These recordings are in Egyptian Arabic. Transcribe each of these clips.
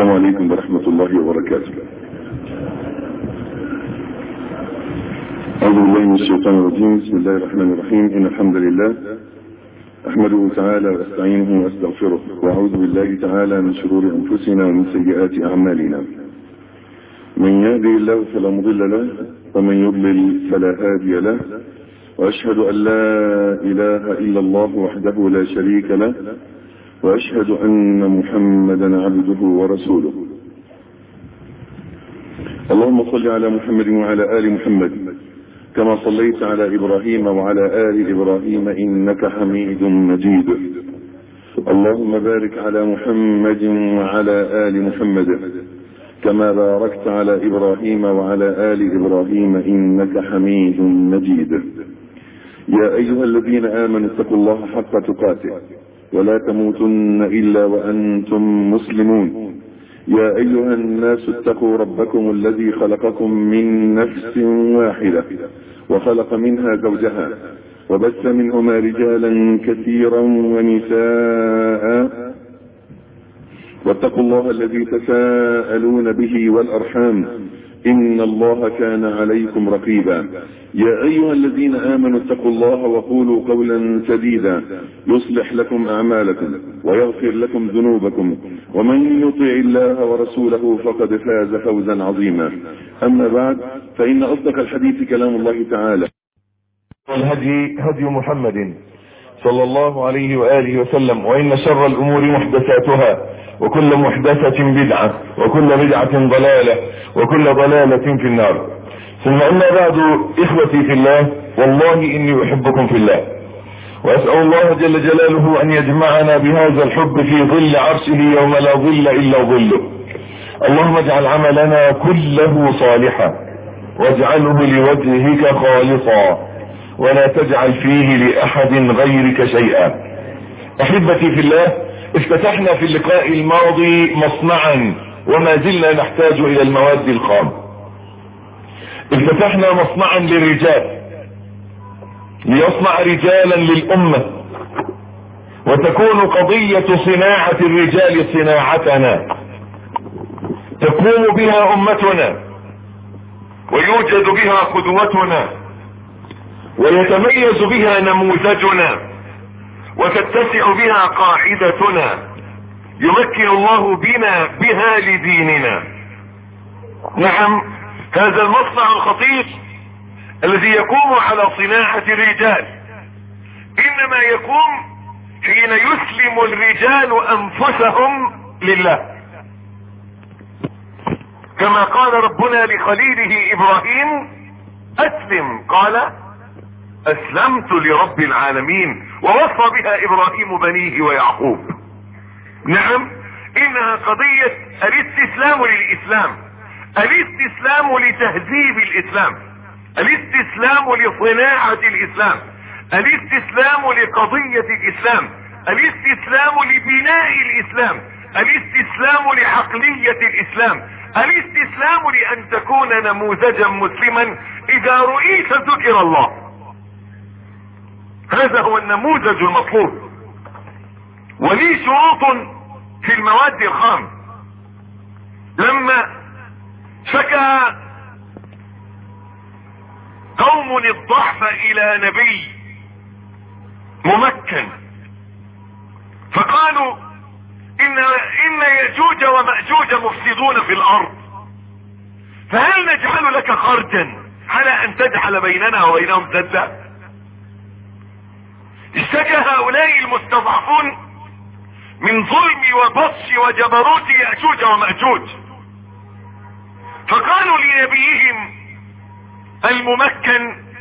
السلام عليكم ورحمة الله وبركاته أعوذ بالله من الشيطان الرجيم بسم الله الرحمن الرحيم إن الحمد لله أحمده تعالى وأستعينه وأستغفره وأعوذ بالله تعالى من شرور أنفسنا ومن سيئات أعمالنا من يهدي الله فلا مضل له ومن يضلل فلا هادي له وأشهد أن لا إله إلا الله وحده لا شريك له وأشهد أن محمدا عبده ورسوله اللهم صل على محمد وعلى آل محمد كما صليت على إبراهيم وعلى آل إبراهيم إنك حميد مجيد اللهم بارك على محمد وعلى آل محمد كما باركت على إبراهيم وعلى آل إبراهيم إنك حميد مجيد يا أيها الذين آمنوا اتقوا الله حق تقاته ولا تموتن إلا وأنتم مسلمون يا أيها الناس اتقوا ربكم الذي خلقكم من نفس واحدة وخلق منها زوجها وبث منهما رجالا كثيرا ونساء واتقوا الله الذي تساءلون به والأرحام إن الله كان عليكم رقيبا يا أيها الذين آمنوا اتقوا الله وقولوا قولا سديدا يصلح لكم أعمالكم ويغفر لكم ذنوبكم ومن يطع الله ورسوله فقد فاز فوزا عظيما أما بعد فإن أصدق الحديث كلام الله تعالى والهدي هدي محمد صلى الله عليه وآله وسلم وإن شر الأمور محدثاتها وكل محدثة بدعة وكل بدعة ضلالة وكل ضلالة في النار ثم أما بعد إخوتي في الله والله إني أحبكم في الله وأسأل الله جل جلاله أن يجمعنا بهذا الحب في ظل عرشه يوم لا ظل إلا ظله اللهم اجعل عملنا كله صالحا واجعله لوجهك خالصا ولا تجعل فيه لأحد غيرك شيئا أحبتي في الله افتتحنا في اللقاء الماضي مصنعا وما زلنا نحتاج الى المواد الخام افتتحنا مصنعا للرجال ليصنع رجالا للامة وتكون قضية صناعة الرجال صناعتنا تقوم بها امتنا ويوجد بها قدوتنا ويتميز بها نموذجنا وتتسع بها قاعدتنا يمكن الله بنا بها لديننا نعم هذا المصنع الخطير الذي يقوم على صناعة الرجال انما يقوم حين يسلم الرجال انفسهم لله كما قال ربنا لخليله ابراهيم اسلم قال اسلمت لرب العالمين ووصى بها ابراهيم بنيه ويعقوب نعم انها قضية الاستسلام للاسلام الاستسلام لتهذيب الاسلام الاستسلام لصناعة الاسلام الاستسلام لقضية الاسلام الاستسلام لبناء الاسلام الاستسلام لعقلية الاسلام الاستسلام لان تكون نموذجا مسلما اذا رؤيت ذكر الله هذا هو النموذج المطلوب ولي شروط في المواد الخام لما شكى قوم الضعف الى نبي ممكن فقالوا ان ان ياجوج وماجوج مفسدون في الارض فهل نجعل لك خرجا على ان تجعل بيننا وبينهم سدا اشتكى هؤلاء المستضعفون من ظلم وبطش وجبروت يأجوج ومأجوج فقالوا لنبيهم الممكن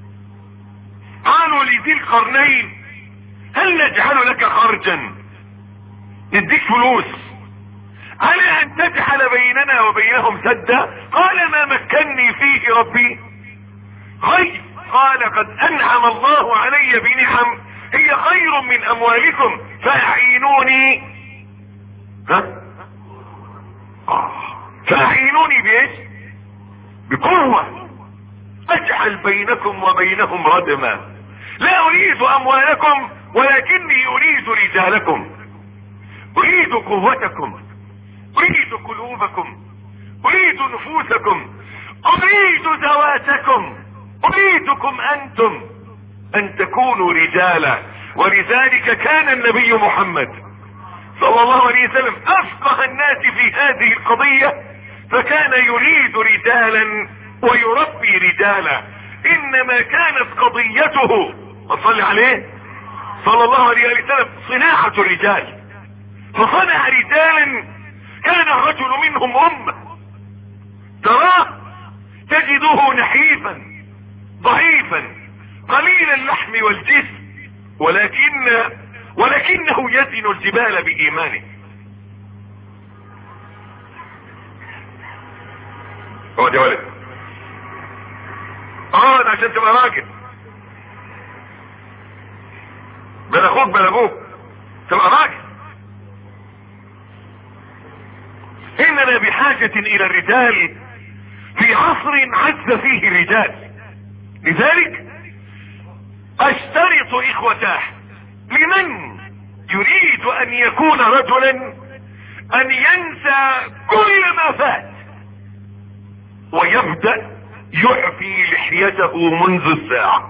قالوا لذي القرنين هل نجعل لك خرجا نديك فلوس على ان تجعل بيننا وبينهم سدا قال ما مكني فيه ربي خير قال قد انعم الله علي بنعم هي خير من اموالكم فاعينوني ها آه. فاعينوني بايش بقوة اجعل بينكم وبينهم ردما لا اريد اموالكم ولكني اريد رجالكم اريد قوتكم اريد قلوبكم اريد نفوسكم اريد ذواتكم اريدكم انتم ان تكونوا رجالا ولذلك كان النبي محمد صلى الله عليه وسلم افقه الناس في هذه القضية فكان يريد رجالا ويربي رجالا انما كانت قضيته وصلي عليه صلى الله عليه وسلم صناعة الرجال فصنع رجالا كان الرجل منهم امة تراه تجده نحيفا ضعيفا قليل اللحم والجسم ولكن ولكنه يزن الجبال بإيمانه اقعد يا ولد اقعد عشان تبقى راجل بل اخوك بل ابوك تبقى راجل اننا بحاجة الى الرجال في عصر عز فيه الرجال لذلك اشترط اخوتاه لمن يريد ان يكون رجلا ان ينسى كل ما فات ويبدأ يحفي لحيته منذ الساعة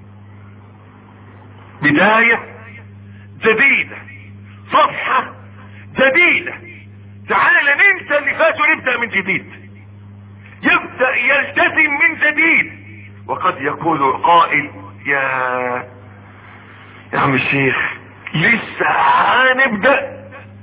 بداية جديدة صفحة جديدة تعال ننسى اللي فات ونبدأ من جديد يبدأ يلتزم من جديد وقد يقول قائل يا يا عم الشيخ لسه هنبدأ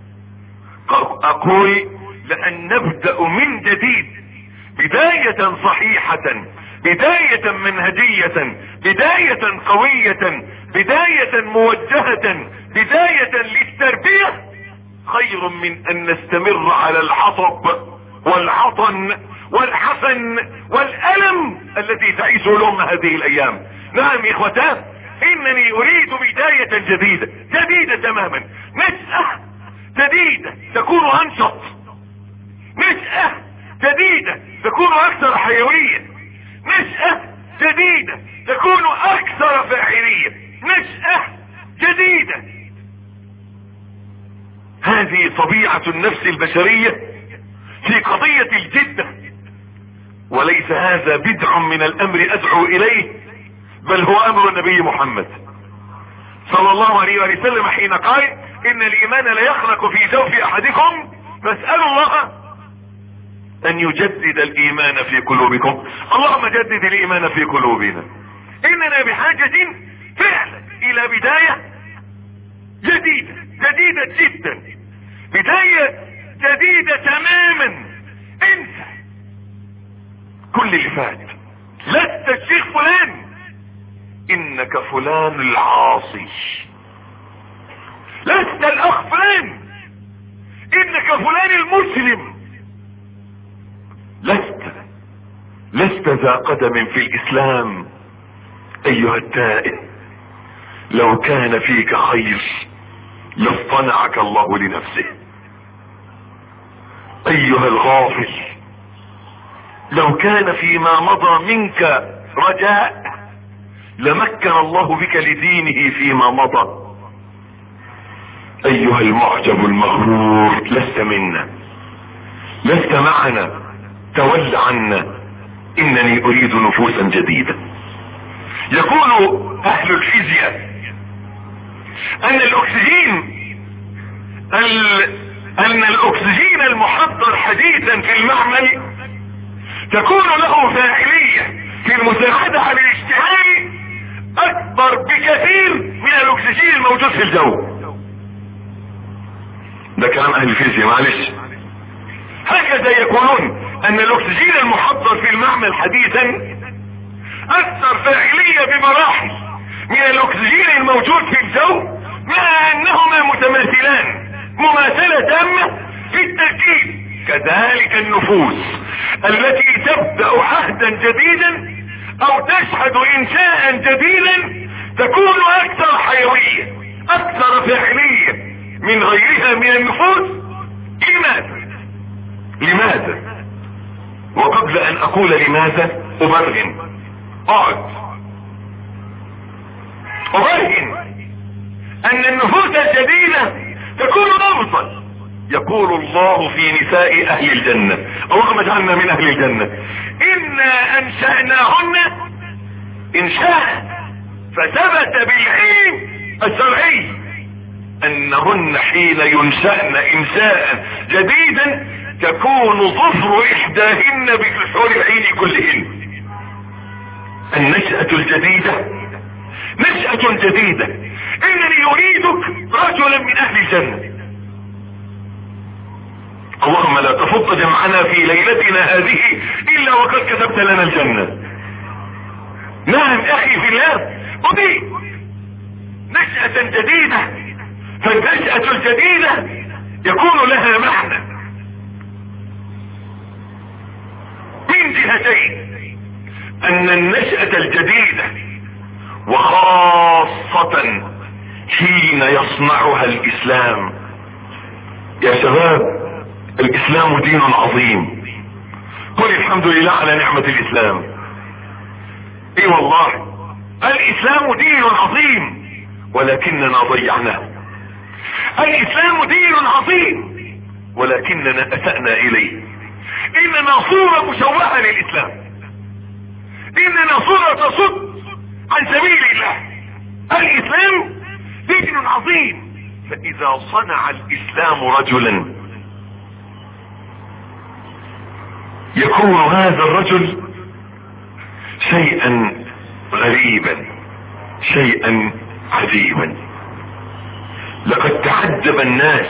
اقول لان نبدأ من جديد بداية صحيحة بداية منهجية بداية قوية بداية موجهة بداية للتربية خير من ان نستمر على الحطب والعطن والحسن والالم التي تعيشه الامة هذه الايام نعم اخوتان انني اريد بداية جديدة جديدة تماما نشأة جديدة تكون انشط نشأة جديدة تكون اكثر حيوية نشأة جديدة تكون اكثر فاعلية نشأة جديدة هذه طبيعة النفس البشرية في قضية الجدة وليس هذا بدع من الامر ادعو اليه بل هو امر النبي محمد صلى الله عليه وآله وسلم حين قال ان الايمان لا يخلق في جوف احدكم فاسألوا الله ان يجدد الايمان في قلوبكم اللهم جدد الايمان في قلوبنا اننا بحاجة فعلا الى بداية جديدة جديدة جدا بداية جديدة تماما انسى كل اللي فات لست الشيخ فلان انك فلان العاصي لست الاخ فلان انك فلان المسلم لست لست ذا قدم في الاسلام ايها التائه لو كان فيك خير لاصطنعك الله لنفسه ايها الغافل لو كان فيما مضى منك رجاء لمكن الله بك لدينه فيما مضى ايها المعجب المغرور لست منا لست معنا تول عنا انني اريد نفوسا جديدة يقول اهل الفيزياء ان الاكسجين ال... ان الاكسجين المحضر حديثا في المعمل تكون له فاعلية في المساعدة على الاشتعال اكبر بكثير من الاكسجين الموجود في الجو ده كلام اهل الفيزياء معلش هكذا يقولون ان الاكسجين المحضر في المعمل حديثا اكثر فاعلية بمراحل من الاكسجين الموجود في الجو مع انهما متماثلان مماثلة تامة في التركيب كذلك النفوس التي تبدأ عهدا جديدا او تشهد انشاء جديدا تكون اكثر حيوية اكثر فاعلية من غيرها من النفوس لماذا لماذا وقبل ان اقول لماذا ابرهن اقعد ابرهن ان النفوس الجديدة تكون افضل يقول الله في نساء اهل الجنة اللهم اجعلنا من اهل الجنة انا انشأناهن انشاء فثبت بالعلم الشرعي انهن حين ينشأن انشاء جديدا تكون ظفر احداهن بالحور العين كلهن النشأة الجديدة نشأة جديدة انني اريدك رجلا من اهل الجنة اللهم لا تفض جمعنا في ليلتنا هذه الا وقد كتبت لنا الجنة نعم اخي في الله ودي نشأة جديدة فالنشأة الجديدة يكون لها معنى من جهتين ان النشأة الجديدة وخاصة حين يصنعها الاسلام يا شباب الاسلام دين عظيم قل الحمد لله على نعمة الاسلام اي والله الاسلام دين عظيم ولكننا ضيعناه الاسلام دين عظيم ولكننا اسأنا اليه اننا صورة مشوهة للاسلام اننا صورة تصد عن سبيل الله الاسلام دين عظيم فاذا صنع الاسلام رجلا يكون هذا الرجل شيئا غريبا شيئا عجيبا لقد تعجب الناس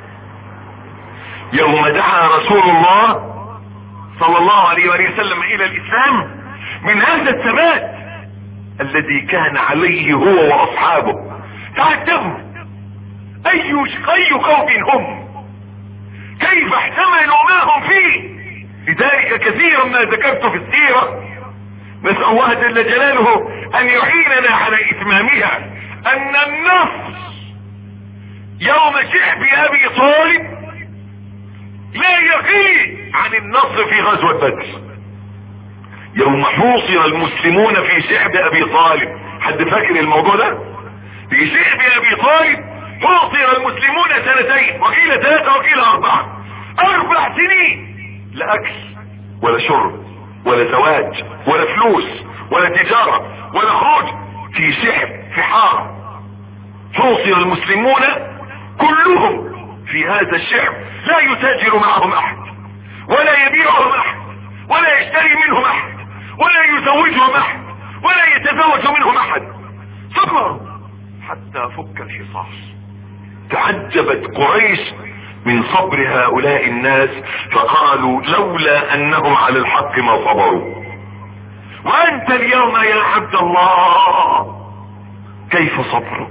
يوم دعا رسول الله صلى الله عليه وآله وسلم الى الاسلام من هذا الثبات الذي كان عليه هو واصحابه تعجبوا اي اي قوم هم كيف احتملوا ما هم فيه لذلك كثيرا ما ذكرت في السيرة نسأل الله جل جلاله ان يعيننا على اتمامها ان النص يوم شعب ابي طالب لا يقل عن النصر في غزوة بدر يوم حوصر المسلمون في شعب ابي طالب حد فاكر الموضوع ده في شعب ابي طالب حوصر المسلمون سنتين وقيل ثلاثة وقيل اربعة اربع سنين لا اكل ولا شرب ولا زواج ولا فلوس ولا تجارة ولا خروج في شعب في حارة حوصر المسلمون كلهم في هذا الشعب لا يتاجر معهم احد ولا يبيعهم احد ولا يشتري منهم احد ولا يزوجهم احد ولا يتزوج منهم احد صبروا حتى فك الحصار تعجبت قريش من صبر هؤلاء الناس فقالوا لولا انهم على الحق ما صبروا وانت اليوم يا عبد الله كيف صبرك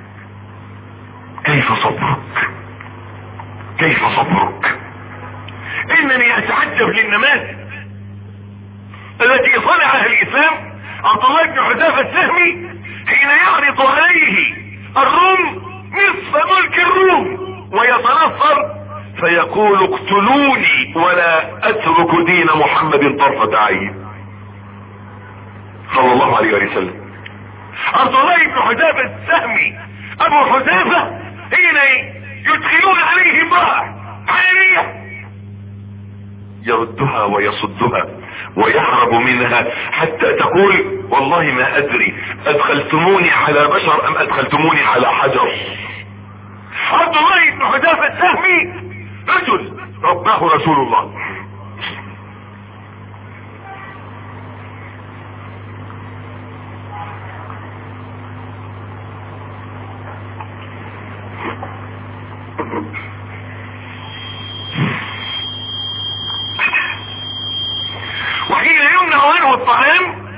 كيف صبرك كيف صبرك انني اتعجب للنماذج التي صنعها الاسلام عبد الله بن حذافه السهمي حين يعرض عليه الروم نصف ملك الروم ويتنصر فيقول اقتلوني ولا اترك دين محمد طرفة عين صلى الله عليه وسلم عبد الله بن حذافه السهمي ابو حذافه حين يدخلون عليه امرأة عالية يردها ويصدها ويهرب منها حتى تقول والله ما ادري ادخلتموني على بشر ام ادخلتموني على حجر عبد الله بن حذافة السهمي رجل رباه رسول الله وحين يمنع عنه الطعام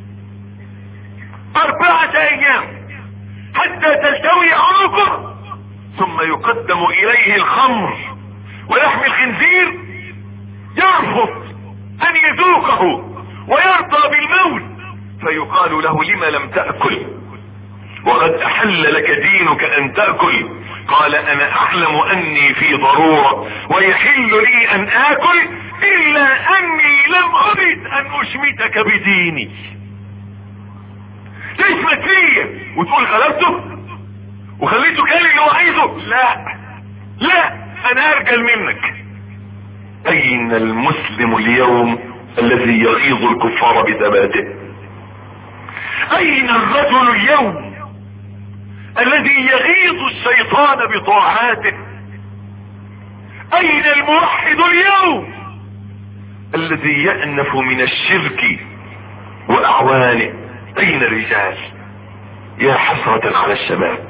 أربعة أيام حتى تلتوي عنقه ثم يقدم إليه الخمر ولحم الخنزير يرفض أن يذوقه ويرضى بالموت فيقال له لم لم تأكل وقد أحل لك دينك أن تأكل قال أنا أعلم أني في ضرورة ويحل لي أن آكل إلا أني لم أرد أن أشمتك بديني تشمت فيا وتقول غلبته وخليته كان اللي هو عايزه لا لا انا ارجل منك اين المسلم اليوم الذي يغيظ الكفار بثباته اين الرجل اليوم الذي يغيظ الشيطان بطاعاته اين الموحد اليوم الذي يأنف من الشرك واعوانه اين الرجال يا حسرة على الشباب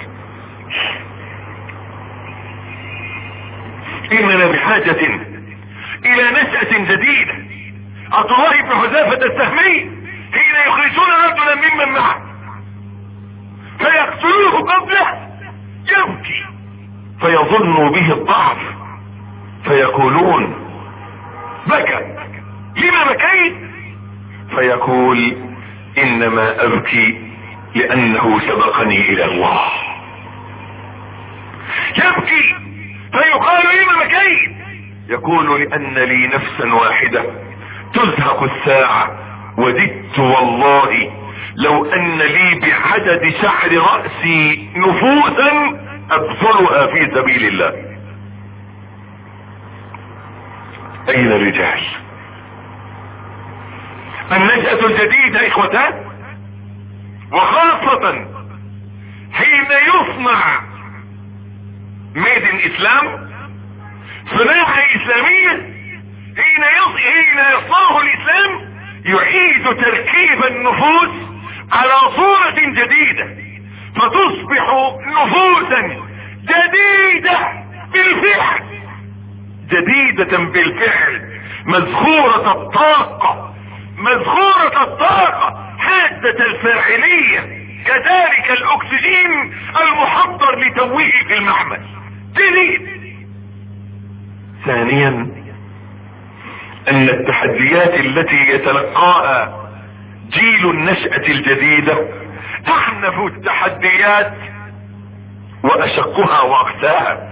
اننا بحاجة الى نشأة جديدة عبد الله بن حذافة السهمي حين يخرجون رجلا ممن معه فيقتلوه قبله يبكي فيظن به الضعف فيقولون بكى لما بكيت فيقول انما ابكي لانه سبقني الى الله يبكي فيقال لما بكيت يقول لان لي نفسا واحدة تزهق الساعة وددت والله لو ان لي بعدد شعر رأسي نفوسا ابذلها في سبيل الله اين الرجال النشأة الجديدة اخوتان وخاصة حين يصنع ميد اسلام صناعة اسلامية حين حين يصنعه الاسلام يعيد تركيب النفوس على صورة جديدة فتصبح نفوسا جديدة بالفعل جديدة بالفعل مزخورة الطاقة مزخورة الطاقة حادة الفاعلية كذلك الاكسجين المحضر لتمويه في المعمل جديد ثانيا ان التحديات التي يتلقاها جيل النشأة الجديدة اعنف التحديات واشقها واقساها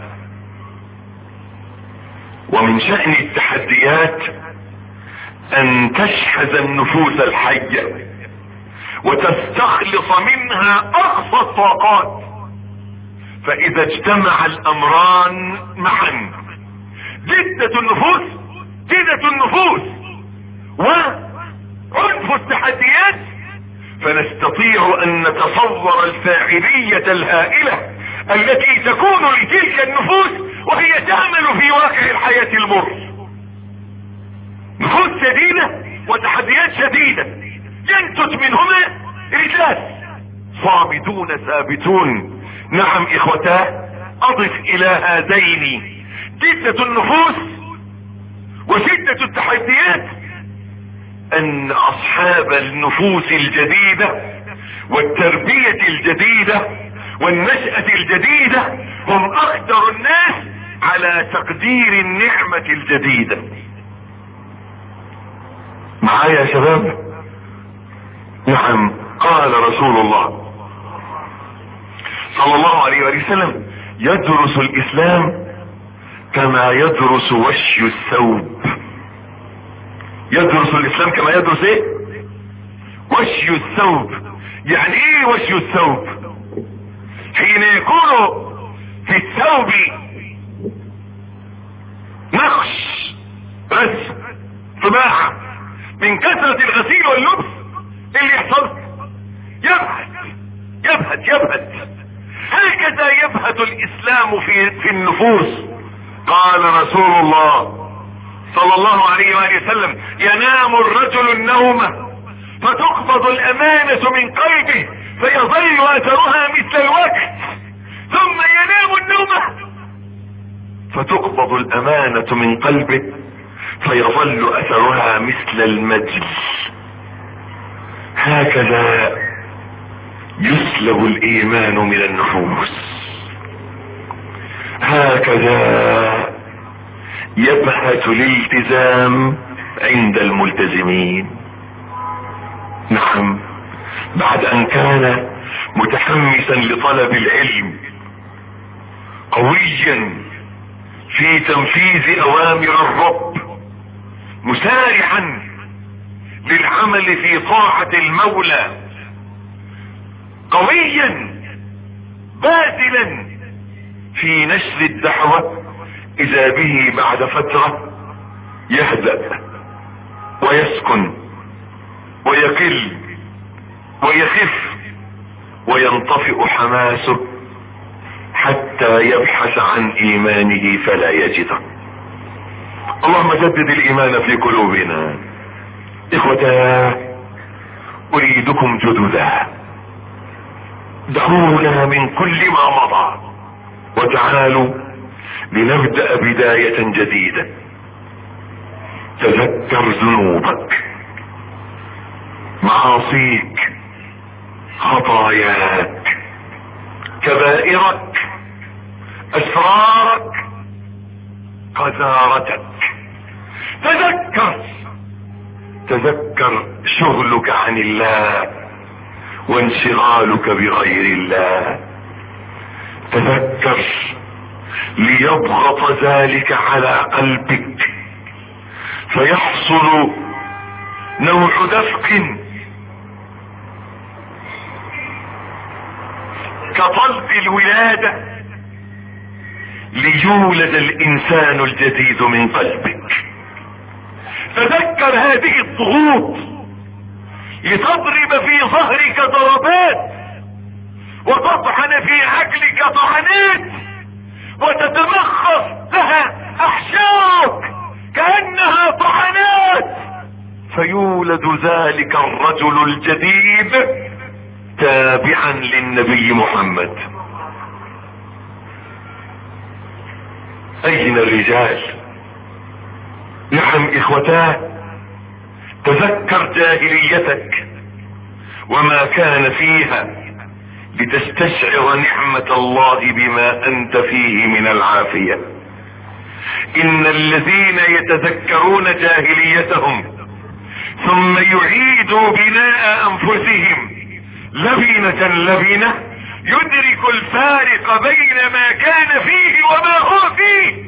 ومن شأن التحديات ان تشحذ النفوس الحية وتستخلص منها اقصى الطاقات فاذا اجتمع الامران معا جدة النفوس جدة النفوس وعنف التحديات فنستطيع ان نتصور الفاعلية الهائلة التي تكون لتلك النفوس وهي تعمل في واقع الحياة المر نفوس شديدة وتحديات شديدة ينتج منهما رجال صامدون ثابتون نعم اخوتاه اضف الى هذين جدة النفوس وشدة التحديات ان اصحاب النفوس الجديدة والتربية الجديدة والنشأة الجديدة هم اقدر الناس على تقدير النعمة الجديدة معايا يا شباب نعم قال رسول الله صلى الله عليه وآله وسلم يدرس الاسلام كما يدرس وشي الثوب يدرس الاسلام كما يدرس ايه وشي الثوب يعني ايه وشي الثوب حين يكون في الثوب نقش بس طباعة من كثرة الغسيل واللبس اللي يحصل يبهت يبهت يبهت هكذا يبهت الاسلام في في النفوس قال رسول الله صلى الله عليه وآله وسلم ينام الرجل النوم فتقبض الامانة من قلبه فيظل اثرها مثل الوقت ثم ينام النوم فتقبض الامانة من قلبه فيظل اثرها مثل المجل هكذا يسلب الايمان من النفوس هكذا يبحث الالتزام عند الملتزمين نعم بعد ان كان متحمسا لطلب العلم قويا في تنفيذ اوامر الرب مسارعا للعمل في طاعة المولى قويا باذلا في نشر الدعوة اذا به بعد فترة يهدأ ويسكن ويقل ويخف وينطفئ حماسه حتى يبحث عن ايمانه فلا يجده اللهم جدد الايمان في قلوبنا اخوتا اريدكم جددا دعونا من كل ما مضى وتعالوا لنبدأ بداية جديدة تذكر ذنوبك معاصيك خطاياك كبائرك اسرارك قذارتك تذكر تذكر شغلك عن الله وانشغالك بغير الله تذكر ليضغط ذلك على قلبك فيحصل نوع دفق كطلب الولادة ليولد الانسان الجديد من قلبك تذكر هذه الضغوط لتضرب في ظهرك ضربات وتطحن في عقلك طعنات وتتمخص لها احشاك كانها طعنات فيولد ذلك الرجل الجديد تابعا للنبي محمد اين الرجال نعم اخوتاه تذكر جاهليتك وما كان فيها لتستشعر نعمة الله بما انت فيه من العافية ان الذين يتذكرون جاهليتهم ثم يعيدوا بناء انفسهم لبنة لبنة يدرك الفارق بين ما كان فيه وما هو فيه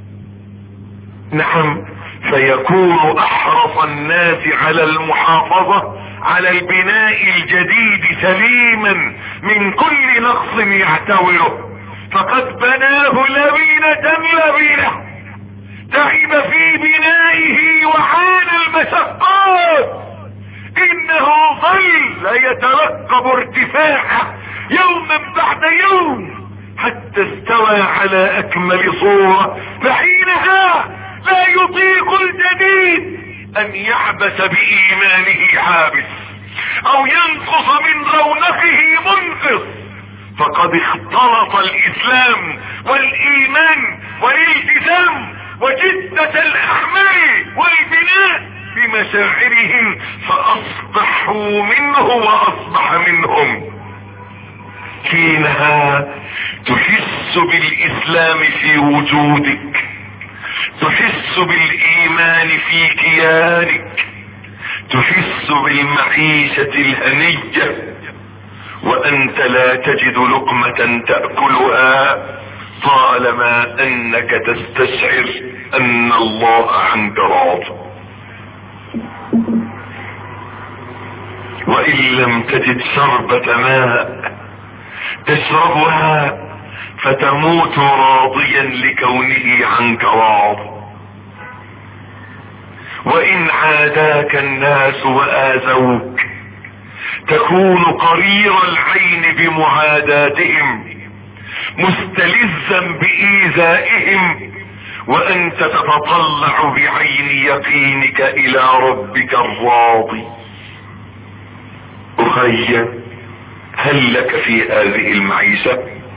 نعم فيكون احرص الناس على المحافظة على البناء الجديد سليما من كل نقص يعتوره فقد بناه لبنة لبنة تعب في بنائه وعانى المشقات انه ظل يترقب ارتفاعه يوما بعد يوم حتى استوى على اكمل صورة فحينها لا يطيق الجديد ان يعبث بايمانه عابث او ينقص من رونقه منقص فقد اختلط الاسلام والايمان والالتزام وجدة الاعمال والبناء بمشاعرهم فاصبحوا منه واصبح منهم حينها تحس بالاسلام في وجودك تحس بالايمان في كيانك تحس بالمعيشة الهنية وانت لا تجد لقمة تأكلها طالما انك تستشعر ان الله عنك راض وان لم تجد شربة ماء تشربها فتموت راضيا لكونه عنك راض وان عاداك الناس واذوك تكون قرير العين بمعاداتهم مستلذا بايذائهم وانت تتطلع بعين يقينك الى ربك الراضي اخي هل لك في هذه المعيشة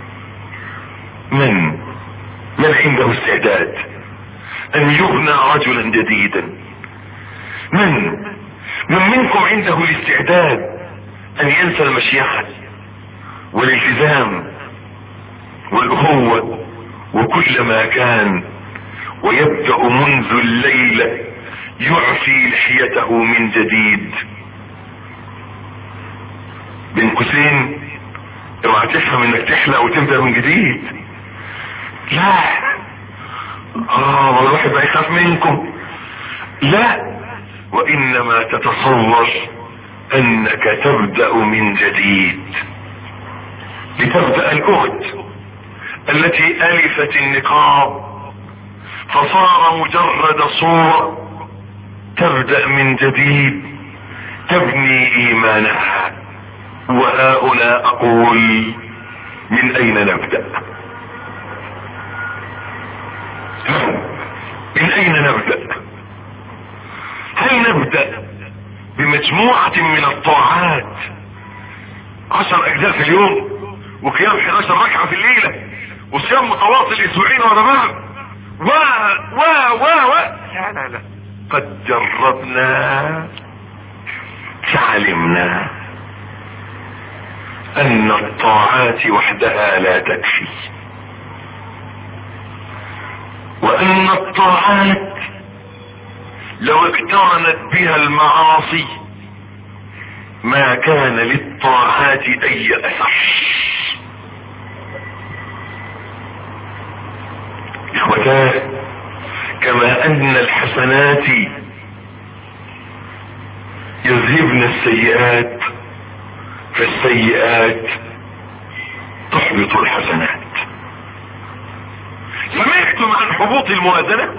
من من عنده استعداد ان يغنى رجلا جديدا من من منكم عنده الاستعداد ان ينسى المشيخة والالتزام والاخوة وكل ما كان ويبدأ منذ الليلة يعفي لحيته من جديد بين قوسين اوعى تفهم انك تحلق وتبدأ من جديد لا اه والواحد بقى يخاف منكم لا وانما تتصور انك تبدأ من جديد لتبدأ الاخت التي الفت النقاب فصار مجرد صورة تبدأ من جديد تبني ايمانها وهؤلاء اقول من اين نبدأ من اين نبدأ هل نبدأ بمجموعة من الطاعات عشر اجزاء في اليوم وقيام 11 ركعة في الليلة وصيام متواصل اسبوعين ورا بعض و و و و لا لا لا قد جربنا فعلمنا ان الطاعات وحدها لا تكفي وان الطاعات لو اقترنت بها المعاصي ما كان للطاعات اي اثر اخوتاه كما ان الحسنات يذهبن السيئات فالسيئات تحبط الحسنات سمعتم عن حبوط الموازنة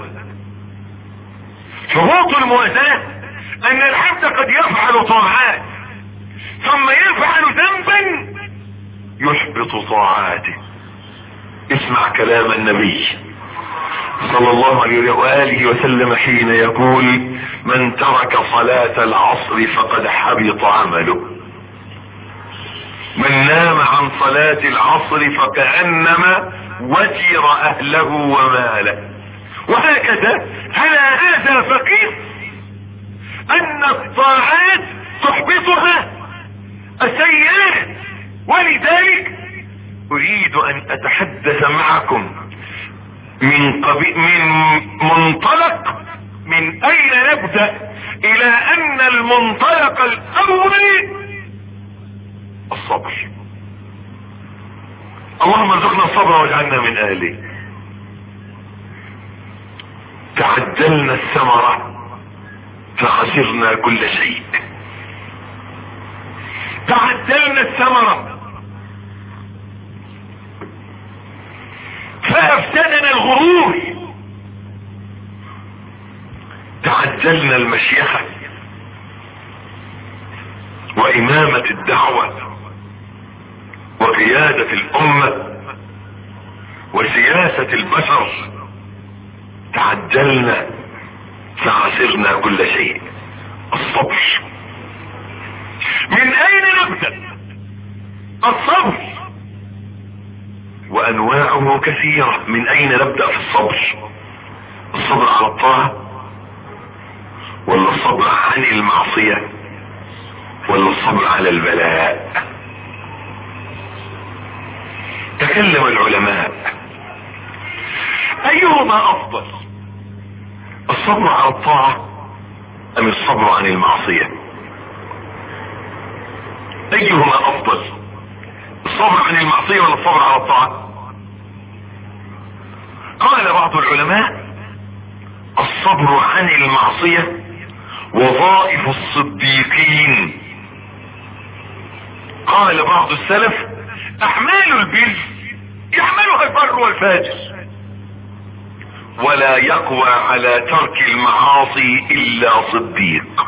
حبوط الموازنة ان العبد قد يفعل طاعات ثم يفعل ذنبا يحبط طاعاته اسمع كلام النبي صلى الله عليه وآله وسلم حين يقول من ترك صلاة العصر فقد حبط عمله من نام عن صلاة العصر فكأنما وتر أهله وماله وهكذا على هذا فقير أن الطاعات تحبطها السيئات ولذلك أريد أن أتحدث معكم من قبي من منطلق من اين نبدأ الى ان المنطلق الاول الصبر اللهم ارزقنا الصبر واجعلنا من اهله تعجلنا الثمرة فخسرنا كل شيء تعجلنا الثمرة فافسدنا الغرور تعجلنا المشيخة وامامة الدعوة وقيادة الامة وسياسة البشر تعجلنا فخسرنا كل شيء الصبر من اين نبدأ الصبر وانواعه كثيرة من اين نبدأ في الصبر الصبر على الطاعة ولا الصبر عن المعصية ولا الصبر على البلاء تكلم العلماء ايهما افضل الصبر على الطاعة ام الصبر عن المعصية ايهما افضل الصبر عن المعصية ولا الصبر على الطاعة قال بعض العلماء الصبر عن المعصية وظائف الصديقين قال بعض السلف احمال البر يحملها البر والفاجر ولا يقوى على ترك المعاصي الا صديق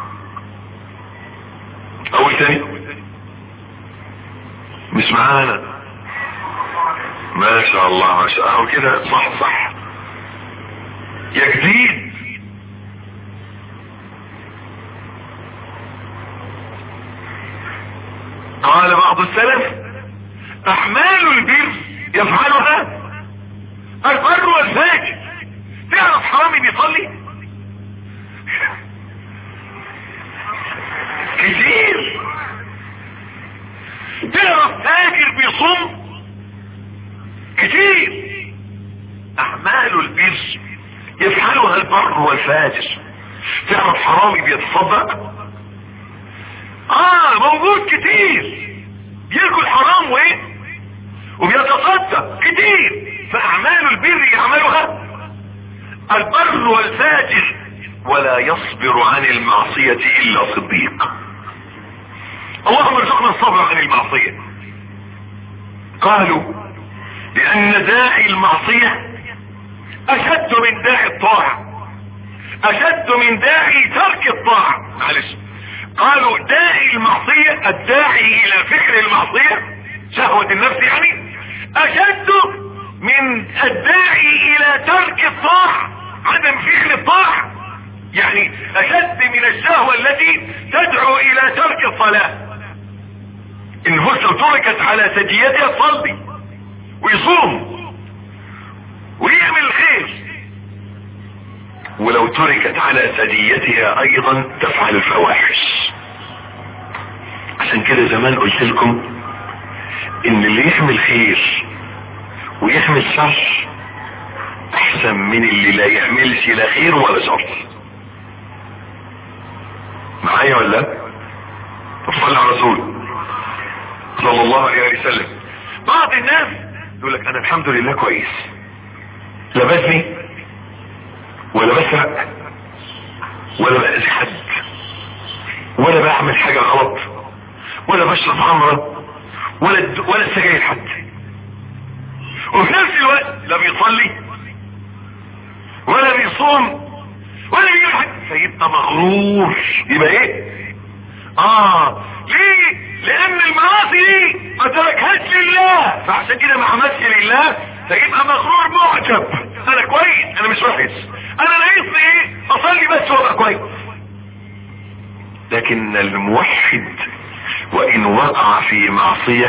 اول تاني مش معانا ما شاء الله ما شاء الله كده صح صح يا جديد قال بعض السلف احمال البر يفعلها البر والفاجر تعرف حرامي بيصلي كتير تعرف تاجر بيصوم كتير اعمال البر يفعلها البر والفاجر تعرف حرامي بيتصدق اه موجود كتير ياكل حرام وايه وبيتصدق كتير فاعمال البر يعملها البر والفاجر ولا يصبر عن المعصية الا صديق اللهم ارزقنا الصبر عن المعصية قالوا لان داعي المعصية اشد من داعي الطاعة اشد من داعي ترك الطاعة معلش قالوا داعي المعصية الداعي الى فعل المعصية شهوة النفس يعني اشد من الداعي الى ترك الطاعة عدم فعل الطاعة يعني اشد من الشهوة التي تدعو الى ترك الصلاة النفوس لو تركت على سجيتها تصلي ويصوم ويعمل الخير ولو تركت على سجيتها ايضا تفعل الفواحش عشان كده زمان قلت لكم ان اللي يحمل خير ويحمل شر احسن من اللي لا يحملش لا خير ولا شر معايا ولا طب صلى على رسول صلى الله عليه وسلم بعض الناس يقول لك انا الحمد لله كويس لا بزني ولا بسرق ولا باذي حد ولا بعمل حاجه غلط ولا بشرب خمره ولا ولا سجاير حد وفي نفس الوقت لا بيصلي ولا بيصوم ولا بيعمل حاجه فيبقى مغرور يبقى ايه اه ليه لان المعاصي دي ما تركهاش لله فعشان كده ما عملش لله فيبقى مغرور معجب انا كويس انا مش وحش انا ناقصني ايه اصلي بس وابقى كويس لكن الموحد وان وقع في معصية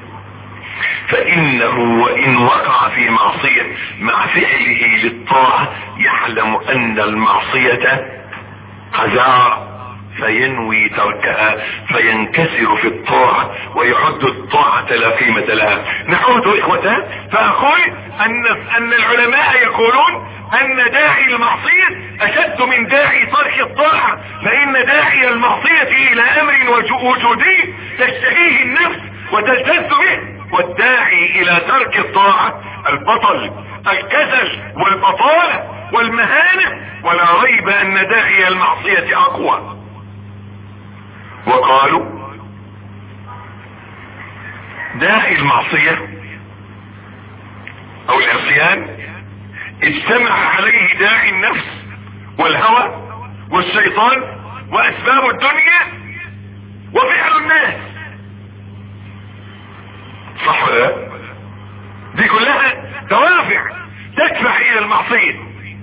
فانه وان وقع في معصية مع فعله للطاعة يعلم ان المعصية قذار فينوي تركها فينكسر في الطاعة ويعد الطاعة لا قيمة لها نعود اخوتها فاقول ان ان العلماء يقولون ان داعي المعصية اشد من داعي ترك الطاعة فان داعي المعصية الى امر وجودي تشتهيه النفس وتلتذ به والداعي الى ترك الطاعة البطل الكسل والبطالة والمهانة ولا ريب ان داعي المعصية اقوى وقالوا داعي المعصية او العصيان اجتمع عليه داعي النفس والهوى والشيطان واسباب الدنيا وفعل الناس صح ولا لا دي كلها دوافع تدفع الى المعصية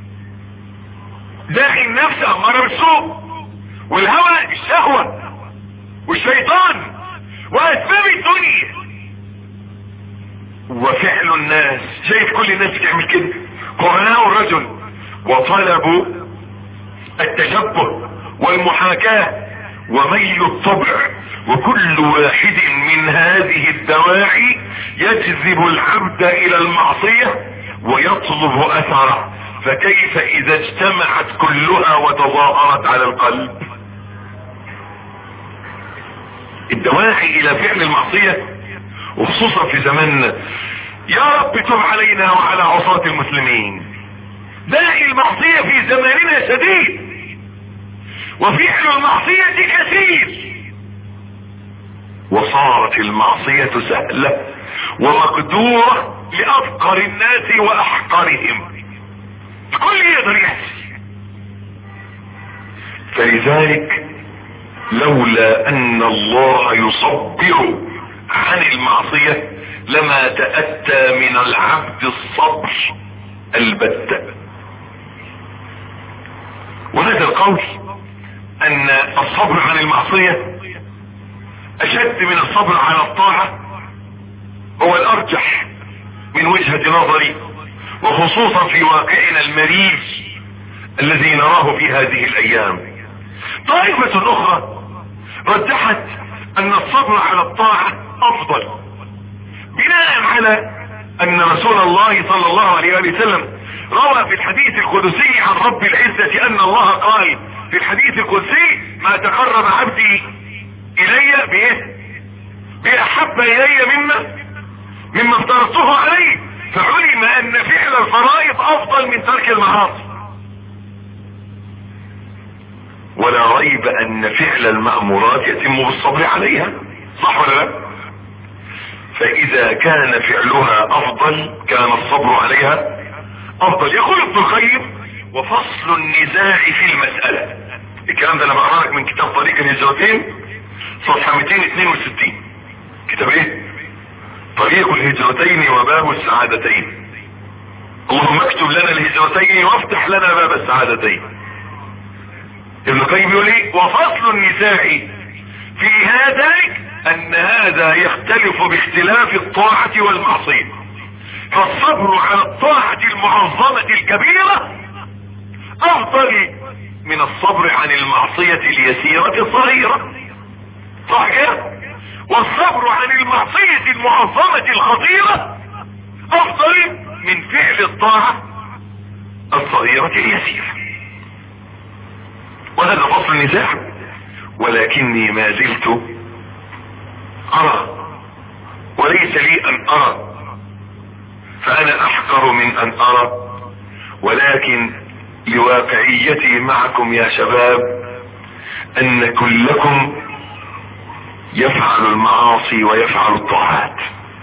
داعي النفس امارة بالسوء والهوى الشهوة والشيطان واسباب الدنيا وفعل الناس شايف كل الناس بتعمل كده قرناء الرجل وطلبوا التشبه والمحاكاة وميل الطبع وكل واحد من هذه الدواعي يجذب العبد الى المعصية ويطلب اثره فكيف اذا اجتمعت كلها وتظاهرت على القلب الدواعي الى فعل المعصية وخصوصا في زماننا يا رب تب علينا وعلى عصاة المسلمين داعي المعصية في زماننا شديد وفعل المعصية كثير وصارت المعصية سهلة ومقدورة لأفقر الناس وأحقرهم الكل يقدر يحسي فلذلك لولا ان الله يصبر عن المعصية لما تأتى من العبد الصبر البتة وهذا القول ان الصبر عن المعصية اشد من الصبر على الطاعة هو الارجح من وجهة نظري وخصوصا في واقعنا المريج الذي نراه في هذه الايام طائفة اخرى رجحت ان الصبر على الطاعة افضل بناء على ان رسول الله صلى الله عليه وسلم روى في الحديث القدسي عن رب العزة ان الله قال في الحديث القدسي ما تقرب عبدي الي بايه باحب الي مما مما افترضته عليه فعلم ان فعل الفرائض افضل من ترك المعاصي ولا ريب ان فعل المأمورات يتم بالصبر عليها صح ولا لا فاذا كان فعلها افضل كان الصبر عليها افضل يقول ابن القيم وفصل النزاع في المسألة الكلام ده انا بقرا لك من كتاب طريق الهجرتين صفحة 262 كتاب ايه طريق الهجرتين وباب السعادتين اللهم اكتب لنا الهجرتين وافتح لنا باب السعادتين ابن القيم يقول ايه وفصل النزاع في هذا ان هذا يختلف باختلاف الطاعة والمعصية فالصبر على الطاعة المعظمة الكبيرة افضل من الصبر عن المعصية اليسيرة الصغيرة صح كده والصبر عن المعصية المعظمة الخطيرة افضل من فعل الطاعة الصغيرة اليسيرة وهذا فصل النزاع ولكني ما زلت ارى وليس لي ان ارى فانا احقر من ان ارى ولكن لواقعيتي معكم يا شباب ان كلكم يفعل المعاصي ويفعل الطاعات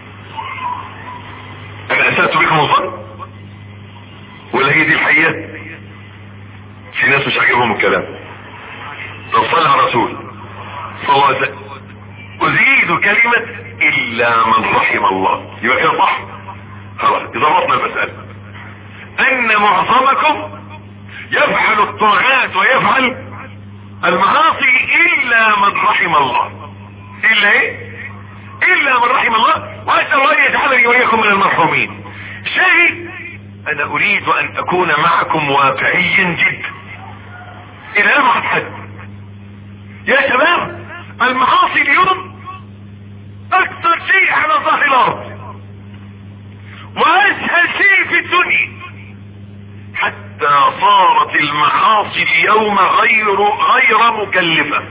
انا اسأت بكم الظن ولا هي دي الحقيقة في ناس مش عاجبهم الكلام طب صلى على رسول صلى الله عليه وسلم ازيد كلمة الا من رحم الله يبقى كده صح خلاص ضبطنا المسألة ان معظمكم يفعل الطاعات ويفعل المعاصي الا من رحم الله الا ايه الا من رحم الله واسال الله ان يجعلني واياكم من المرحومين شاهد انا اريد ان اكون معكم واقعيا جدا الى ابعد حد يا شباب المعاصي اليوم اكثر شيء على ظهر الارض واسهل شيء في الدنيا حتى صارت المعاصي اليوم غير غير مكلفة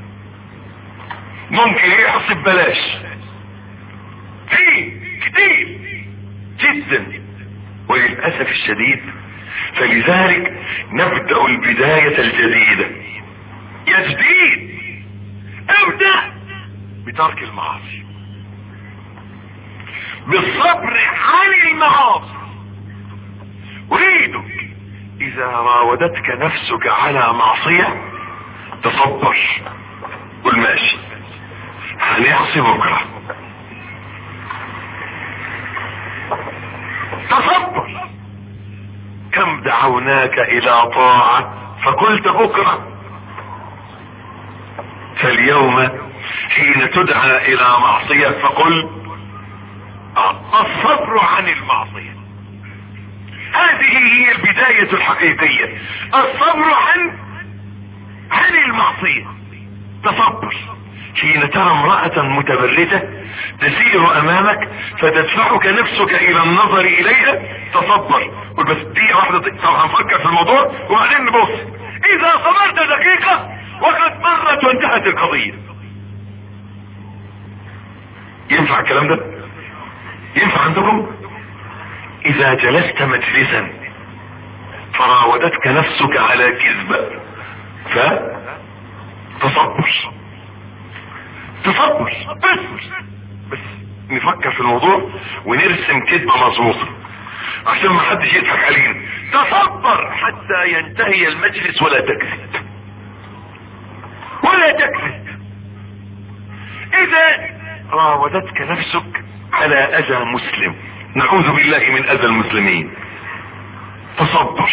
ممكن يحصل ببلاش في كتير جدا وللأسف الشديد فلذلك نبدأ البداية الجديدة يا جديد ابدأ بترك المعاصي بالصبر عن المعاصي اريدك اذا راودتك نفسك على معصية تصبر قل ماشي هنعصي بكرة تصبر كم دعوناك الى طاعة فقلت بكرة فاليوم حين تدعى الى معصية فقل الصبر عن المعصية هذه هي البداية الحقيقية الصبر عن عن المعصية تصبر حين ترى امرأة متبرجة تسير امامك فتدفعك نفسك الى النظر اليها تصبر قل بس دي واحدة طب هنفكر في الموضوع وبعدين نبص اذا صبرت دقيقة وقد مرت وانتهت القضية ينفع الكلام ده ينفع عندكم اذا جلست مجلسا فراودتك نفسك على كذبة ف تصبر تصبر بس بس نفكر في الموضوع ونرسم كذبة مظبوطة عشان ما حدش يضحك علينا تصبر حتى ينتهي المجلس ولا تكذب ولا تكذب اذا راودتك نفسك على اذى مسلم نعوذ بالله من اذى المسلمين تصبر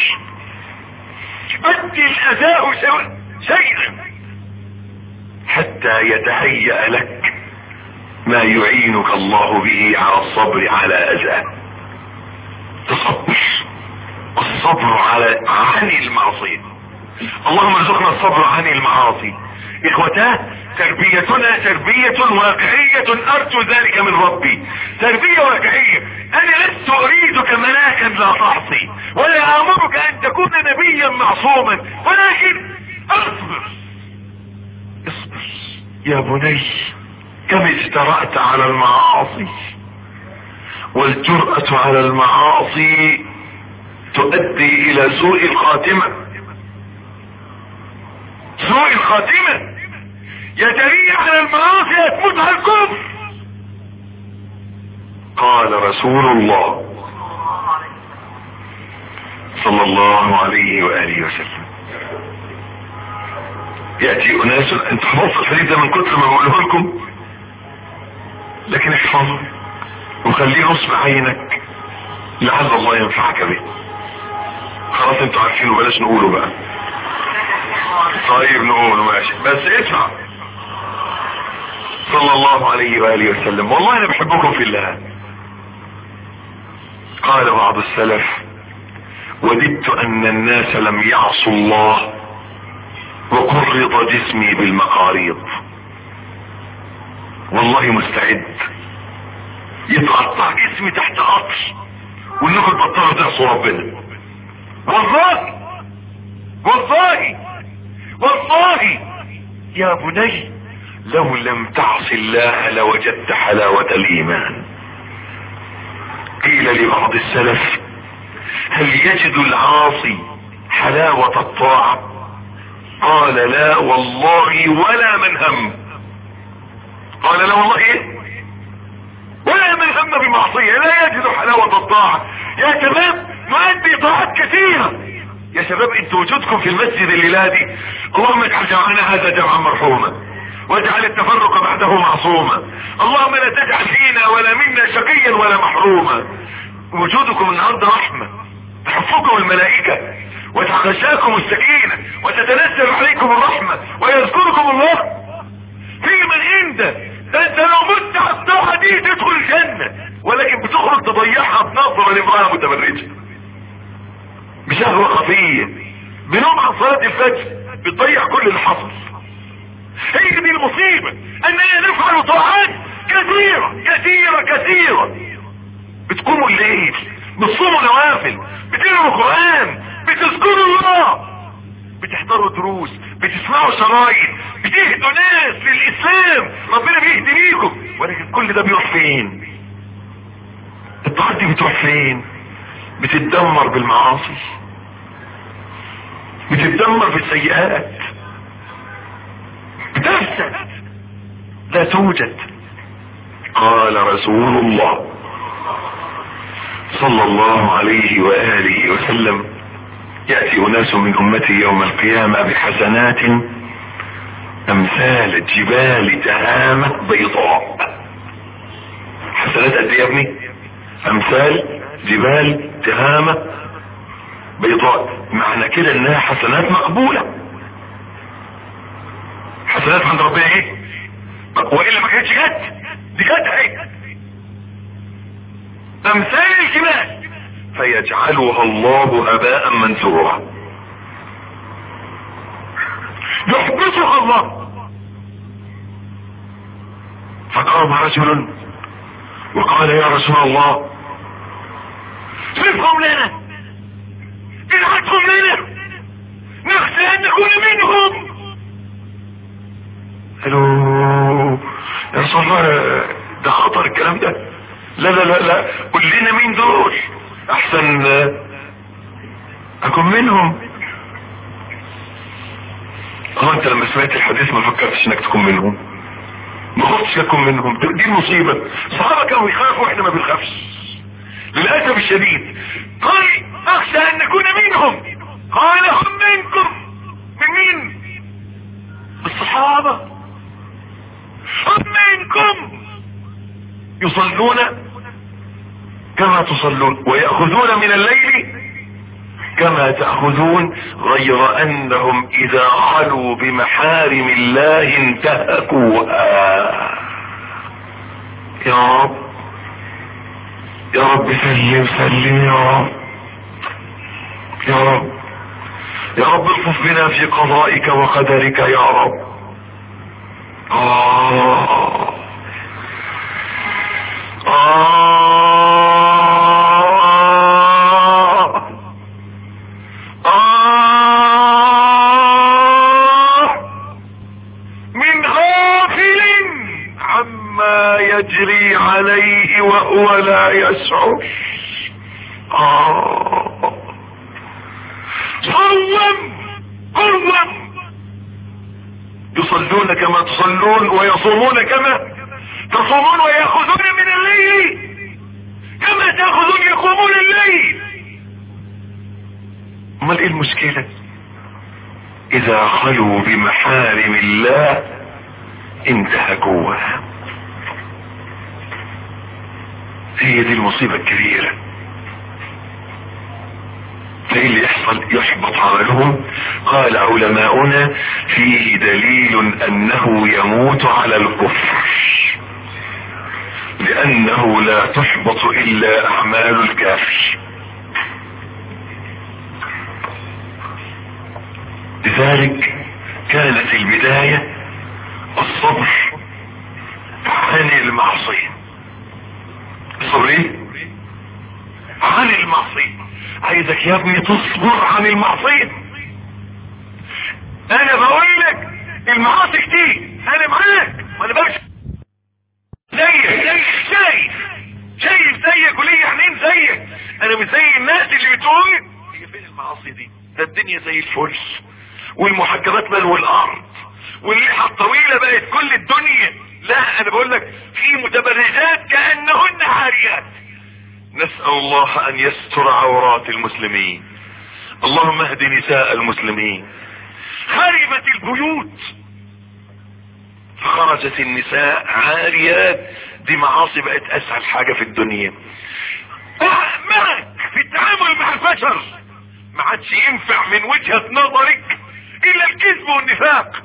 ادي الاذى شيئا حتى يتهيأ لك ما يعينك الله به على الصبر على اذى تصبر الصبر على عن المعصية اللهم ارزقنا الصبر عن المعاصي اخوتاه تربيتنا تربية واقعية ارجو ذلك من ربي تربية واقعية انا لست اريدك ملاكا لا تعصي ولا امرك ان تكون نبيا معصوما ولكن اصبر اصبر يا بني كم اجترأت على المعاصي والجرأة على المعاصي تؤدي الى سوء الخاتمة سوء الخاتمة يجري على المعاصي تموت على الكفر قال رسول الله صلى الله عليه وآله وسلم يأتي أناس انت حفظت الحديث ده من كتر ما بقوله لكم لكن احفظه وخليه نصب عينك لعل الله ينفعك به خلاص انتوا عارفينه بلاش نقوله بقى طيب نقوله ماشي بس اسمع صلى الله عليه وآله وسلم والله انا بحبكم في الله قال بعض السلف وددت ان الناس لم يعصوا الله وقرض جسمي بالمقاريض والله مستعد يتقطع جسمي تحت قطر وانكم تبطلوا تعصوا ربنا والله والله والله يا بني لو لم تعص الله لوجدت حلاوة الايمان قيل لبعض السلف هل يجد العاصي حلاوة الطاعة قال لا والله ولا من هم قال لا والله ايه ولا من هم بمعصية لا يجد حلاوة الطاعة يا شباب نؤدي طاعات كثيرة يا شباب انتوا وجودكم في المسجد الليلة دي اللهم اجعل جمعنا هذا جمعا مرحوما واجعل التفرق بعده معصوما اللهم لا تجعل فينا ولا منا شقيا ولا محروما وجودكم النهارده رحمة تحفكم الملائكة وتغشاكم السكينة وتتنزل عليكم الرحمة ويذكركم الله في من عنده ده انت لو مت على الطاعة دي تدخل الجنة ولكن بتخرج تضيعها بنظرة لامرأة متبرجة بشهوة خفية بنوم عن صلاة الفجر بتضيع كل اللي حصل هي دي المصيبة اننا نفعل طاعات كثيرة كثيرة كثيرة بتقوموا الليل بتصوموا نوافل بتقروا القرآن بتذكروا الله بتحضروا دروس بتسمعوا شرايط بتهدوا ناس للاسلام ربنا بيهدي بيكم ولكن كل ده بيروح فين الطاعات دي بتروح فين بتتدمر بالمعاصي بتتدمر بالسيئات بتفسد لا توجد قال رسول الله صلى الله عليه وآله وسلم يأتي أناس من أمتي يوم القيامة بحسنات أمثال جبال تهامة بيضاء حسنات قد يا ابني أمثال جبال تهامة بيضاء معنى كده انها حسنات مقبولة حسنات عند ربنا ايه والا ما كانتش جت دي جت اهي امثال الجبال فيجعلها الله هباء منثورا يحبطها الله فقام رجل وقال يا رسول الله صفهم لنا ابعثهم لنا نخشى ان نكون منهم قالوا يا رسول الله ده خطر الكلام ده لا لا لا لا قول لنا مين دول احسن اكون منهم اه انت لما سمعت الحديث ما فكرتش انك تكون منهم ما خفتش تكون منهم دي المصيبة الصحابة كانوا يخافوا واحنا ما بنخافش للأسف الشديد قال اخشى ان نكون منهم قال هم منكم من مين الصحابة هم منكم يصلون كما تصلون ويأخذون من الليل كما تأخذون غير أنهم إذا خلوا بمحارم الله انتهكوها يا رب يا رب سلم سلم يا رب يا رب يا رب الطف بنا في قضائك وقدرك يا رب آه آه آه من غافل عما يجري عليه وهو لا يشعر آه صوم قوم يصلون كما تصلون ويصومون كما تصومون ويأخذون من الليل كما تأخذون يقومون الليل امال ايه المشكلة اذا خلوا بمحارم الله انتهكوها هي دي المصيبة الكبيرة فايه اللي يحصل يحبط عملهم قال علماؤنا فيه دليل انه يموت على الكفر لانه لا تحبط الا اعمال الكافر لذلك كانت البداية الصبر عن المعصية الصبر ايه عن المعصية عايزك يا ابني تصبر عن المعصية انا بقول لك المعاصي كتير انا معاك ما انا بمشي زيك زيك شايف شايف زيك وليه عينين زيك انا مش زي الناس اللي بتقول هي فين المعاصي دي ده الدنيا زي الفل والمحجبات ملو الارض واللحى الطويلة بقت كل الدنيا لا انا بقول لك في متبرجات كأنهن عاريات نسأل الله ان يستر عورات المسلمين اللهم اهد نساء المسلمين خربت البيوت فخرجت النساء عاريات دي معاصي بقت اسهل حاجة في الدنيا معك في التعامل مع البشر ما عادش ينفع من وجهة نظرك الا الكذب والنفاق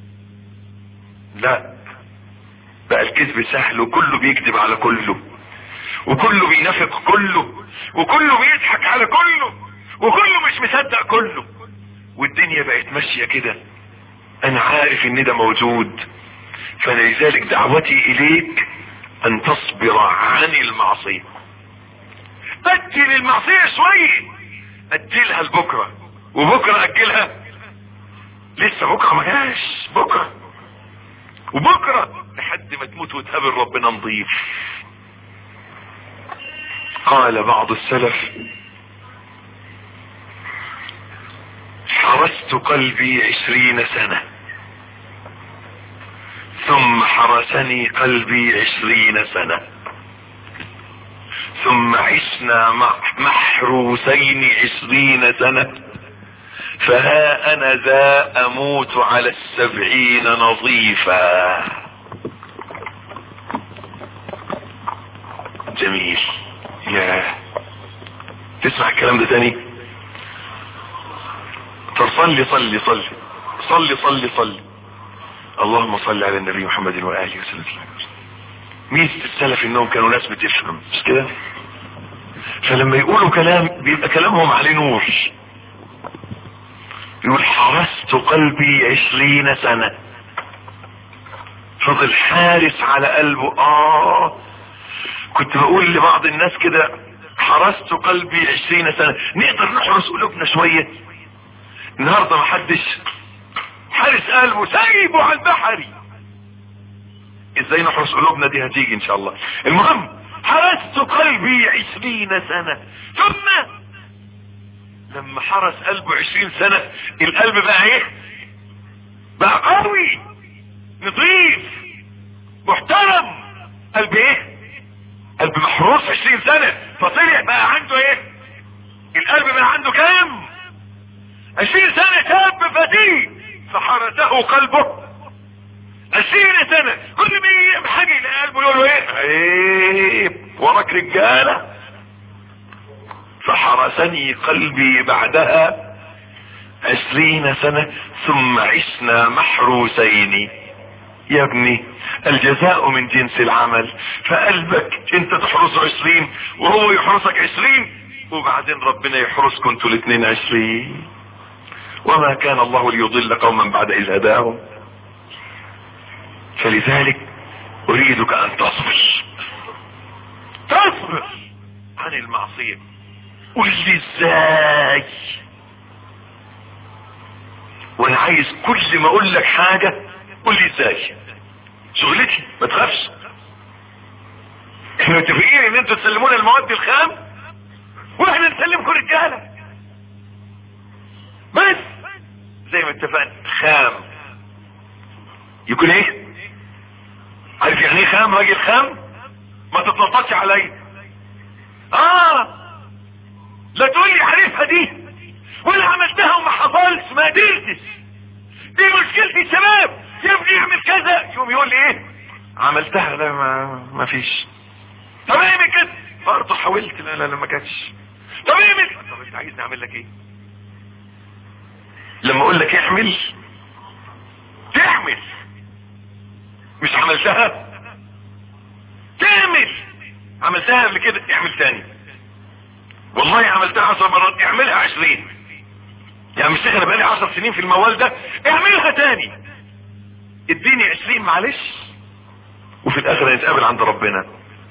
لا بقى الكذب سهل وكله بيكذب على كله وكله بينافق كله وكله بيضحك على كله وكله مش مصدق كله والدنيا بقت ماشية كده انا عارف ان ده موجود فلذلك دعوتي اليك ان تصبر عن المعصية اجل المعصية شوية اجلها لبكرة وبكرة اجلها لسه بكرة ما جاش بكرة وبكرة لحد ما تموت وتقابل ربنا نظيف قال بعض السلف حرست قلبي عشرين سنة ثم حرسني قلبي عشرين سنة ثم عشنا محروسين عشرين سنة فها انا ذا اموت على السبعين نظيفا جميل يا تسمع الكلام ده تاني طب صلي صلي صلي صلي صلي صلي اللهم صل على النبي محمد وآله وسلم ميزة السلف انهم كانوا ناس بتفهم مش كده فلما يقولوا كلام بيبقى كلامهم عليه نور يقول حرست قلبي عشرين سنة فضل حارس على قلبه اه كنت بقول لبعض الناس كده حرست قلبي عشرين سنة نقدر نحرس قلوبنا شوية النهاردة محدش حارس قلبه سايبه على البحري ازاي نحرس قلوبنا دي هتيجي ان شاء الله المهم حرست قلبي عشرين سنة ثم لما حرس قلبه عشرين سنة القلب بقى ايه بقى قوي نظيف محترم قلب ايه قلب محروس عشرين سنة فطلع بقى عنده ايه القلب بقى عنده كام عشرين سنة شاب فتيه فحرسه قلبه عشرين سنة كل ما يعمل حاجة يلاقي قلبه يقول له ايه عيب وراك رجالة فحرسني قلبي بعدها عشرين سنة ثم عشنا محروسين يا ابني الجزاء من جنس العمل فقلبك انت تحرسه عشرين وهو يحرسك عشرين وبعدين ربنا يحرسكم انتوا الاثنين عشرين وما كان الله ليضل قوما بعد اذ هداهم فلذلك اريدك ان تصبر تصبر عن المعصية قل لي ازاي وانا عايز كل ما اقول لك حاجة قل لي ازاي شغلتي ما تخافش احنا متفقين ان انتوا تسلمونا المواد الخام واحنا نسلمكم رجاله بس زي ما اتفقنا خام يكون ايه عارف يعني ايه خام راجل خام ما تتنططش عليا اه لا تقول لي عارفها دي وانا عملتها وما حصلش ما قدرتش دي مشكلة الشباب يا ابني اعمل كذا يوم يقول لي ايه عملتها لا ما ما فيش طب اعمل كده برضه حاولت لا لا لا ما كانتش طب اعمل طب انت عايزني اعمل لك ايه لما اقول لك اعمل تعمل مش عملتها تعمل عملتها قبل كده اعمل تاني والله عملتها عشر مرات اعملها عشرين يعني مش انا بقالي عشر سنين في الموال ده اعملها تاني اديني عشرين معلش وفي الاخر نتقابل عند ربنا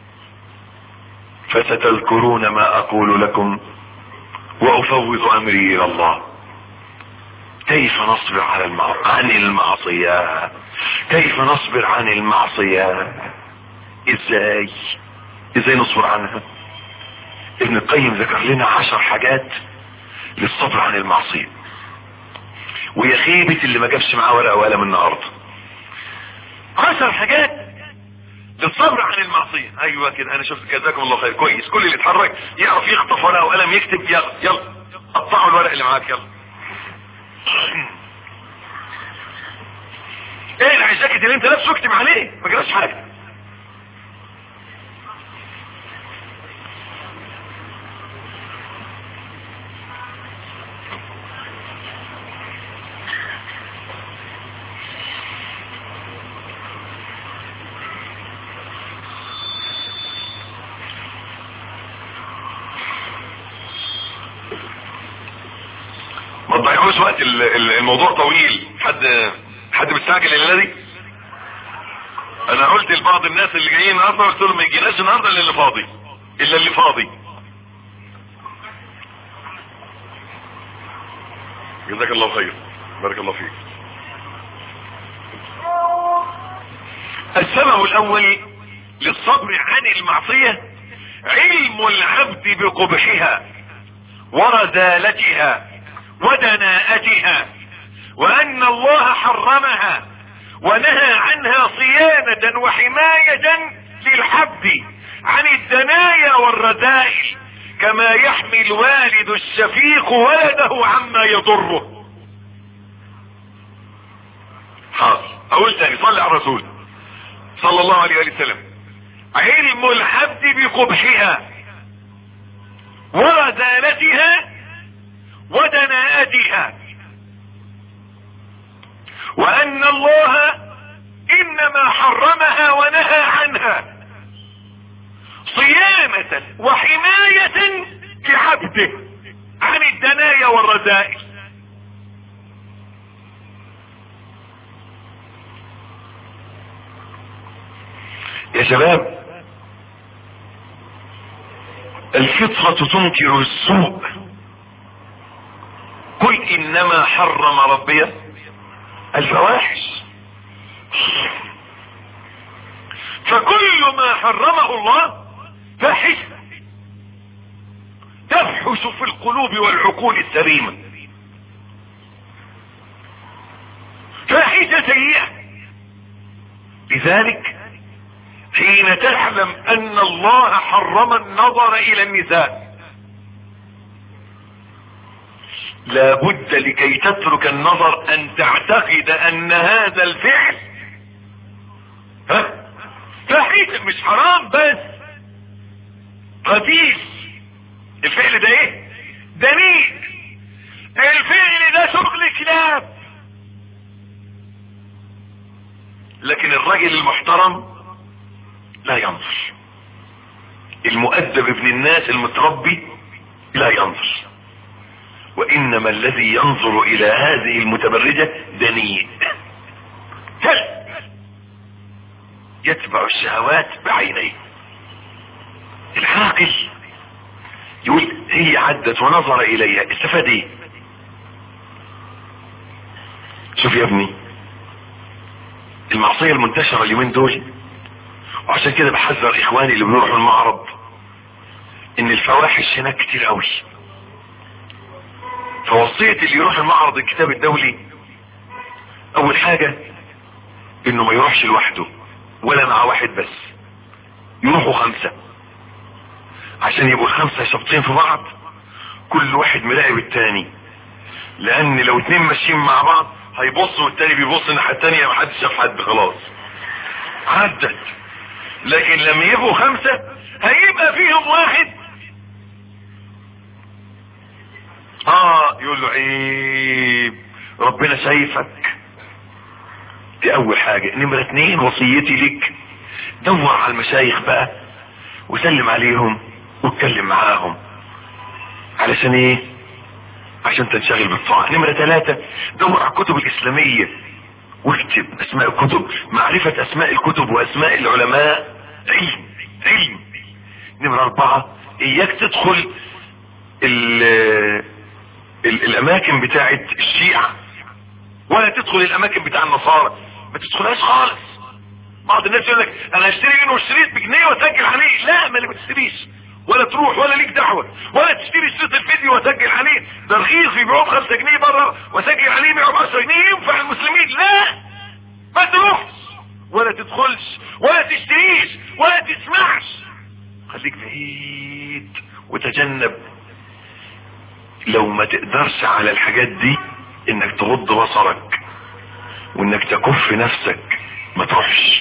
فستذكرون ما اقول لكم وافوض امري الى الله كيف نصبر على المع... عن المعصية كيف نصبر عن المعصية ازاي ازاي نصبر عنها ابن القيم ذكر لنا عشر حاجات للصبر عن المعصية ويا خيبة اللي ما جابش معاه ورقة وقلم النهاردة عشر حاجات للصبر عن المعصية ايوه كده انا شفت جزاكم الله خير كويس كل اللي اتحرك يعرف يخطف ورقة وقلم يكتب يلا يلا قطعوا الورق اللي معاك يلا ايه الجاكيت اللي انت لابسه اكتب عليه ما جراش حاجه ما تضيعوش وقت ال- ال- الموضوع طويل حد حد مستعجل الليله دي انا قلت لبعض الناس اللي جايين النهارده قلت لهم ما يجيناش النهارده الا اللي فاضي الا اللي فاضي جزاك الله خير بارك الله فيك السبب الاول للصبر عن المعصية علم العبد بقبحها ورذالتها ودناءتها وان الله حرمها ونهى عنها صيانة وحماية للعبد عن الدنايا والرذائل كما يحمي الوالد الشفيق ولده عما يضره حاضر اقول تاني صلي على الرسول صلى الله عليه وآله وسلم علم العبد بقبحها ورذالتها ودناءتها وان الله انما حرمها ونهى عنها صيانة وحماية لعبده عن الدنايا والرذائل يا شباب الفطرة تنكر السوء قل انما حرم ربي الفواحش فكل ما حرمه الله فاحش تفحش في القلوب والعقول السليمة فاحشة سيئة لذلك حين تعلم ان الله حرم النظر الى النساء لا بد لكي تترك النظر ان تعتقد ان هذا الفعل ها فحيث مش حرام بس قتيل الفعل ده ايه دنيء الفعل ده شغل كلاب لكن الراجل المحترم لا ينظر المؤدب ابن الناس المتربي لا ينظر وانما الذي ينظر الى هذه المتبرجة دنيء كلب يتبع الشهوات بعينيه العاقل يقول هي عدت ونظر اليها استفاد ايه شوف يا ابني المعصية المنتشرة اليومين دول وعشان كده بحذر اخواني اللي بيروحوا المعرض ان الفواحش هناك كتير قوي فوصية اللي يروح المعرض الكتاب الدولي اول حاجة انه ما يروحش لوحده ولا مع واحد بس يروحوا خمسة عشان يبقوا الخمسة شابطين في بعض كل واحد مراقب التاني لان لو اتنين ماشيين مع بعض هيبص والتاني بيبص الناحيه التانيه محدش شاف حد خلاص عدت لكن لما يبقوا خمسه هيبقى فيهم واحد اه يقول له عيب ربنا شايفك دي اول حاجة نمرة اتنين وصيتي لك دور على المشايخ بقى وسلم عليهم واتكلم معاهم علشان ايه عشان تنشغل بالطاعة نمرة ثلاثة دور على الكتب الاسلامية واكتب اسماء الكتب معرفة اسماء الكتب واسماء العلماء علم علم نمرة اربعة اياك تدخل ال ال الاماكن بتاعت الشيعة ولا تدخل الاماكن بتاع النصارى ما تدخلهاش خالص بعض الناس يقول لك انا هشتري منه شريط بجنيه واسجل عليه لا ما اللي ما تشتريش ولا تروح ولا ليك دعوه ولا تشتري شريط الفيديو واسجل عليه ده رخيص بيبيعوه ب 5 جنيه بره واسجل عليه بيبيعوه ب 10 جنيه ينفع المسلمين لا ما تروحش ولا تدخلش ولا تشتريش ولا تسمعش خليك بعيد وتجنب لو ما تقدرش على الحاجات دي انك تغض بصرك وانك تكف نفسك ما تروحش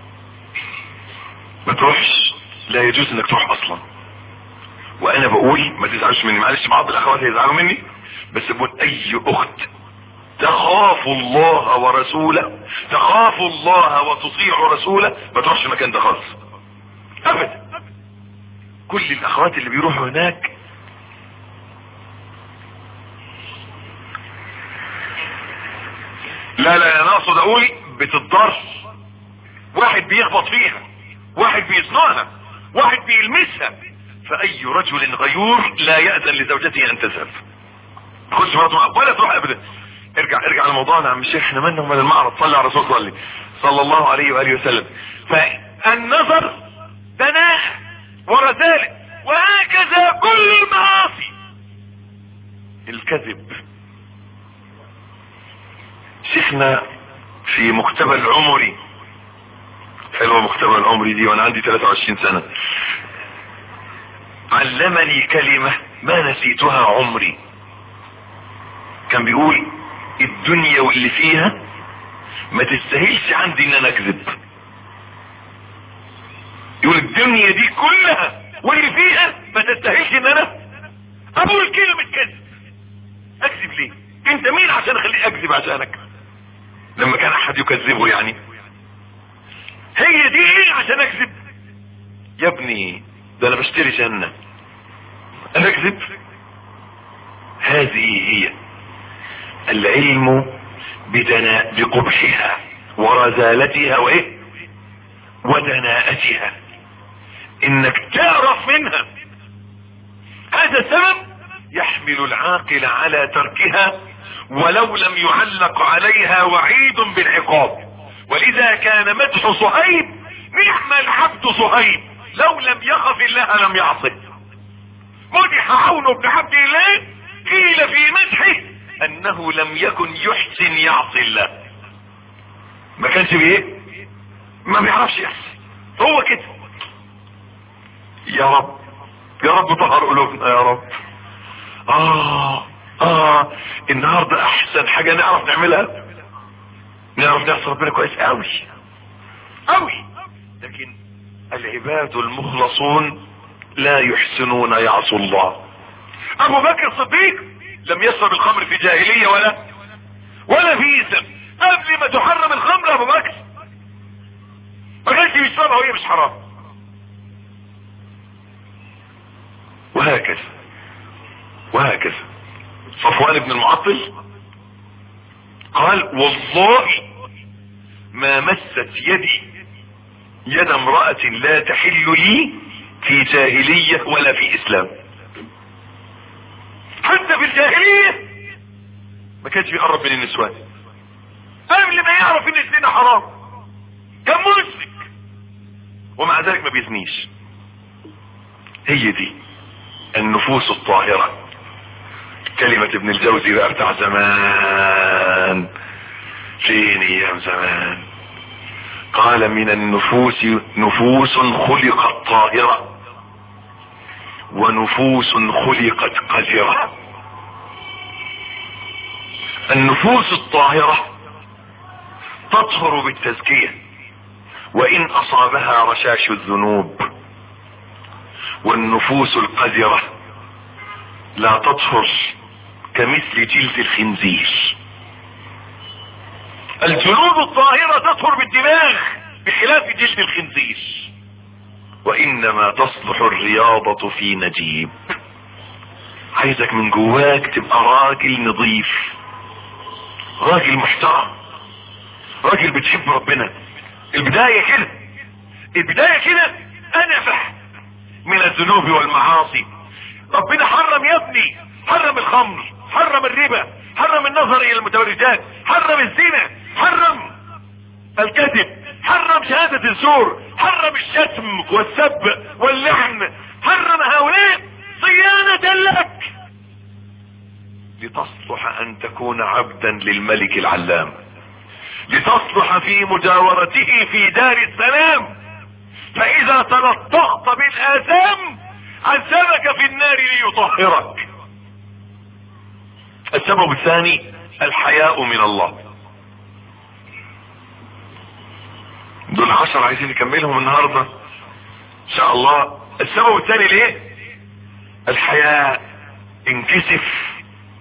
ما تروحش لا يجوز انك تروح اصلا وانا بقول ما تزعلش مني معلش بعض الاخوات هيزعلوا مني بس بقول اي اخت تخاف الله ورسوله تخاف الله وتطيع رسوله ما تروحش المكان ده خالص ابدا كل الاخوات اللي بيروحوا هناك لا لا انا اقصد اقول بتضر واحد بيخبط فيها واحد بيصنعها واحد بيلمسها فاي رجل غيور لا يأذن لزوجته ان تذهب تخش مرات ولا تروح ابدا ارجع ارجع لموضوعنا يا عم الشيخ احنا مالنا ومال المعرض صلى على رسول الله صلى الله عليه واله وسلم فالنظر دناء ورذالة وهكذا كل المعاصي الكذب شيخنا في مقتبل عمري حلوة مقتبل عمري دي وانا عندي 23 سنة علمني كلمة ما نسيتها عمري كان بيقول الدنيا واللي فيها ما تستاهلش عندي ان انا اكذب يقول الدنيا دي كلها واللي فيها ما تستاهلش ان انا اقول كلمة كذب اكذب ليه انت مين عشان اخليك اكذب عشانك لما كان احد يكذبه يعني هي دي ايه عشان اكذب يا ابني ده انا بشتري جنة انا اكذب هذه هي العلم بدنا بقبحها ورزالتها وايه ودناءتها انك تعرف منها هذا السبب يحمل العاقل على تركها ولو لم يعلق عليها وعيد بالعقاب ولذا كان مدح صهيب نعم العبد صهيب لو لم يخف الله لم يعصه مدح عون بن عبد الله قيل في مدحه انه لم يكن يحسن يعصي الله ما كانش بايه ما بيعرفش يحسن هو كده يا رب يا رب طهر قلوبنا يا رب اه اه النهارده احسن حاجه نعرف نعملها نعرف نعصي ربنا كويس قوي قوي لكن العباد المخلصون لا يحسنون يعصوا الله ابو بكر الصديق لم يشرب الخمر في جاهلية ولا ولا في اسم قبل ما تحرم الخمر ابو بكر ما كانش بيشربها وهي مش حرام وهكذا وهكذا صفوان بن المعطل قال والله ما مست يدي يد امرأة لا تحل لي في جاهلية ولا في اسلام حتى في الجاهلية ما كانش بيقرب من النسوان قبل ما يعرف ان الزنا حرام كان مشرك ومع ذلك ما بيزنيش هي دي النفوس الطاهرة كلمة ابن الجوزي بقى بتاع زمان فين ايام زمان قال من النفوس نفوس خلقت طاهرة ونفوس خلقت قذرة النفوس الطاهرة تطهر بالتزكية وان اصابها رشاش الذنوب والنفوس القذرة لا تطهر كمثل جلد الخنزير الجلود الطاهرة تطهر بالدماغ بخلاف جلد الخنزير وانما تصلح الرياضة في نجيب عايزك من جواك تبقى راجل نظيف راجل محترم راجل بتحب ربنا البداية كده البداية كده انفح من الذنوب والمعاصي ربنا حرم يا ابني حرم الخمر حرم الربا حرم النظر الى المتبرجات حرم الزنا حرم الكذب حرم شهادة الزور حرم الشتم والسب واللعن حرم هؤلاء صيانة لك لتصلح ان تكون عبدا للملك العلام لتصلح في مجاورته في دار السلام فاذا تلطخت بالاثام عذبك في النار ليطهرك السبب الثاني الحياء من الله دول عشر عايزين نكملهم النهاردة ان شاء الله السبب الثاني ليه الحياء انكسف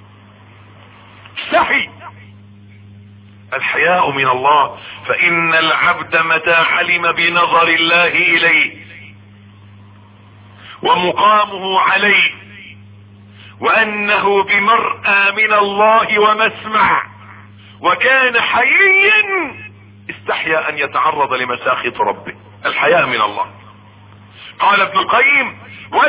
استحي الحياء من الله فان العبد متى علم بنظر الله اليه ومقامه عليه وانه بمرأى من الله ومسمع وكان حييا استحيا ان يتعرض لمساخط ربه الحياء من الله قال ابن القيم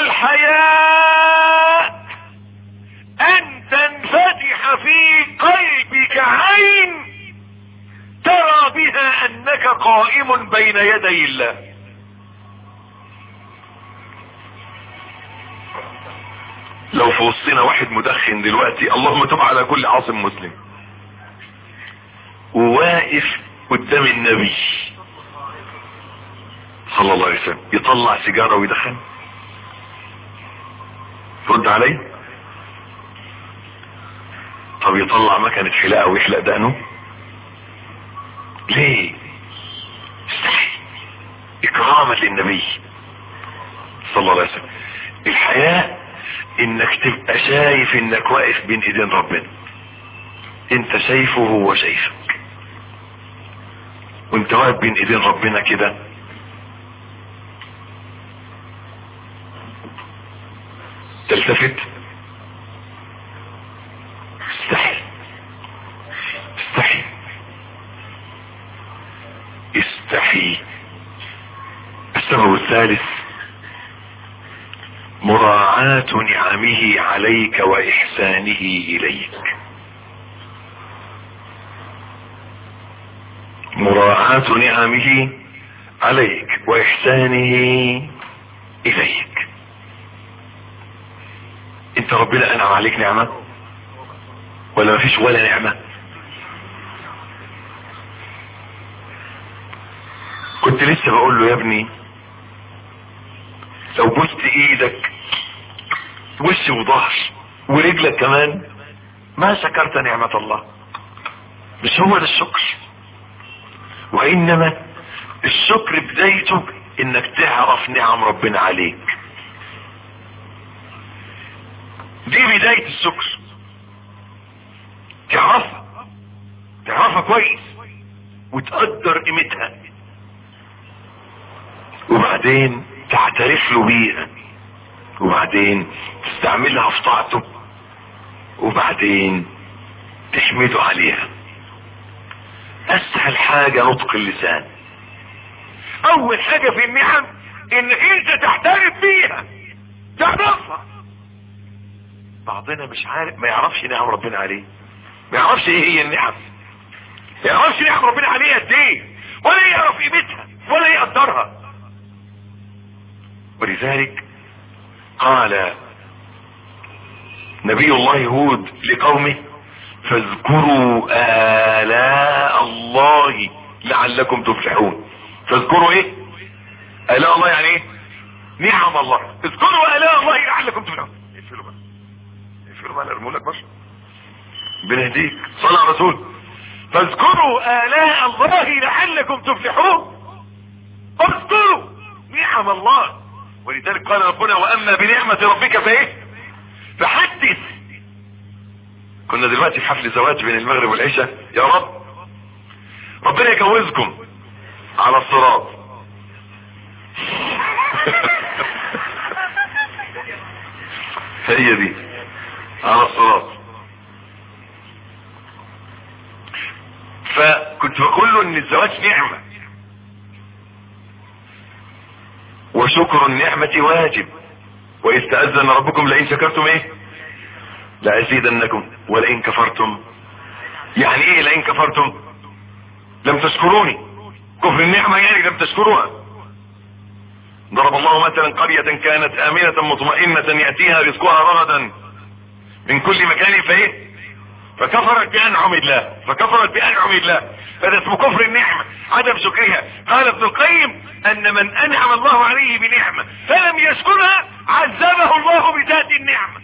والحياء ان تنفتح في قلبك عين ترى بها انك قائم بين يدي الله لو في وسطنا واحد مدخن دلوقتي اللهم تب على كل عاصم مسلم وواقف قدام النبي صلى الله عليه وسلم يطلع سيجارة ويدخن رد علي طب يطلع مكنة حلاقة ويحلق دقنه ليه استحي اكراما للنبي صلى الله عليه وسلم الحياة انك تبقى شايف انك واقف بين ايدين ربنا انت شايفه وهو شايفك وانت واقف بين ايدين ربنا كده تلتفت استحي استحي استحي السبب الثالث مراعاة نعمه عليك واحسانه اليك مراعاة نعمه عليك واحسانه اليك انت ربنا انعم عليك نعمة ولا مفيش ولا نعمة كنت لسه بقول له يا ابني لو بوست ايدك وش وظهر ورجلك كمان ما شكرت نعمة الله مش هو ده الشكر وانما الشكر بدايته انك تعرف نعم ربنا عليك دي بداية الشكر تعرفها تعرفها كويس وتقدر قيمتها وبعدين تعترف له بيها وبعدين تستعملها في طاعته وبعدين تحمده عليها اسهل حاجة نطق اللسان اول حاجة في النعم انك انت تعترف بيها تعرفها بعضنا مش عارف ما يعرفش نعم ربنا عليه ما يعرفش ايه هي النعم ما يعرفش نعم ربنا عليه قد ايه ولا يعرف قيمتها ولا يقدرها ولذلك قال نبي الله هود لقومه فاذكروا آلاء الله لعلكم تفلحون فاذكروا ايه آلاء الله يعني ايه نعم الله اذكروا آلاء الله لعلكم تفلحون اقفلوا بقى اقفلوا بقى ارموا لك بس بنهديك صلى على رسول فاذكروا آلاء الله لعلكم تفلحون اذكروا نعم الله ولذلك قال ربنا واما بنعمة ربك فايه فحدث كنا دلوقتي في حفل زواج بين المغرب والعشاء يا رب ربنا يجوزكم على الصراط هي دي على الصراط فكنت بقول له ان الزواج نعمة وشكر النعمة واجب واذ تأذن ربكم لئن شكرتم ايه لأزيدنكم ولئن كفرتم يعني ايه لئن كفرتم لم تشكروني كفر النعمة يعني لم تشكروها ضرب الله مثلا قرية كانت آمنة مطمئنة يأتيها رزقها رغدا من كل مكان فايه فكفرت بأنعم الله فكفرت بأنعم الله فده اسمه كفر النعمة عدم شكرها قال ابن القيم ان من انعم الله عليه بنعمة فلم يشكرها عذبه الله بذات النعمة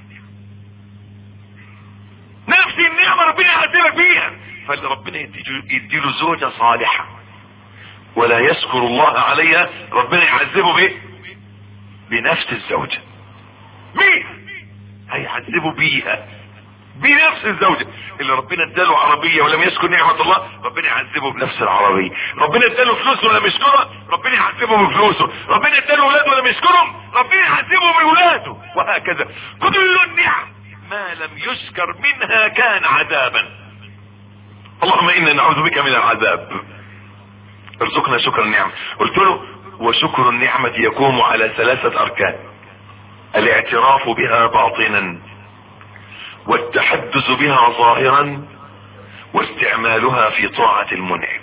نفس النعمة ربنا يعذبك بيها فربنا يديله زوجة صالحة ولا يشكر الله عليها ربنا يعذبه بايه بنفس الزوجة بيها هيعذبه بيها بنفس الزوجة اللي ربنا اداله عربية ولم يشكر نعمة الله ربنا يعذبه بنفس العربية ربنا اداله فلوس ولم يشكرها ربنا يعذبه بفلوسه ربنا اداله اولاد ولم يشكرهم ربنا يعذبه باولاده وهكذا كل النعم ما لم يشكر منها كان عذابا اللهم انا نعوذ بك من العذاب ارزقنا شكر النعمة قلت له وشكر النعمة يقوم على ثلاثة اركان الاعتراف بها باطنا والتحدث بها ظاهرا واستعمالها في طاعة المنعم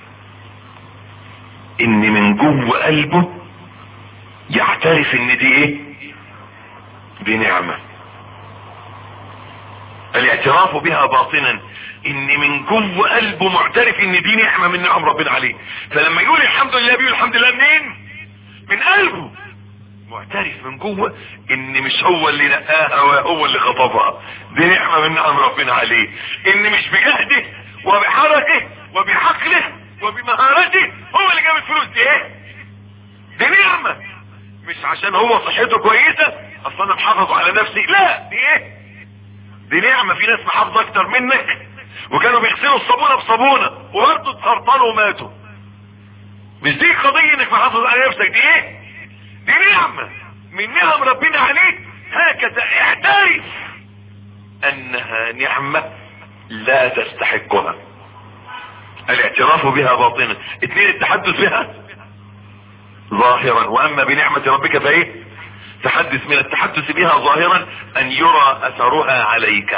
ان من جوه قلبه يعترف ان دي ايه دي نعمة الاعتراف بها باطنا ان من جوه قلبه معترف ان دي نعمة من نعم ربنا عليه فلما يقول الحمد لله بيقول الحمد لله منين من قلبه معترف من جوه ان مش هو اللي نقاها وهو اللي خطبها دي نعمة من نعم ربنا عليه ان مش بجهده وبحركه وبعقله وبمهارته هو اللي جاب الفلوس دي ايه دي نعمة مش عشان هو صحته كويسة اصلا انا محافظ على نفسي لا دي ايه دي نعمة في ناس محافظة اكتر منك وكانوا بيغسلوا الصابونة بصابونة وبرضه اتسرطنوا وماتوا مش دي قضية انك محافظ على نفسك دي ايه دي نعمة من نعم ربنا عليك هكذا اعترف انها نعمة لا تستحقها الاعتراف بها باطنا اثنين التحدث بها ظاهرا واما بنعمة ربك فايه تحدث من التحدث بها ظاهرا ان يرى اثرها عليك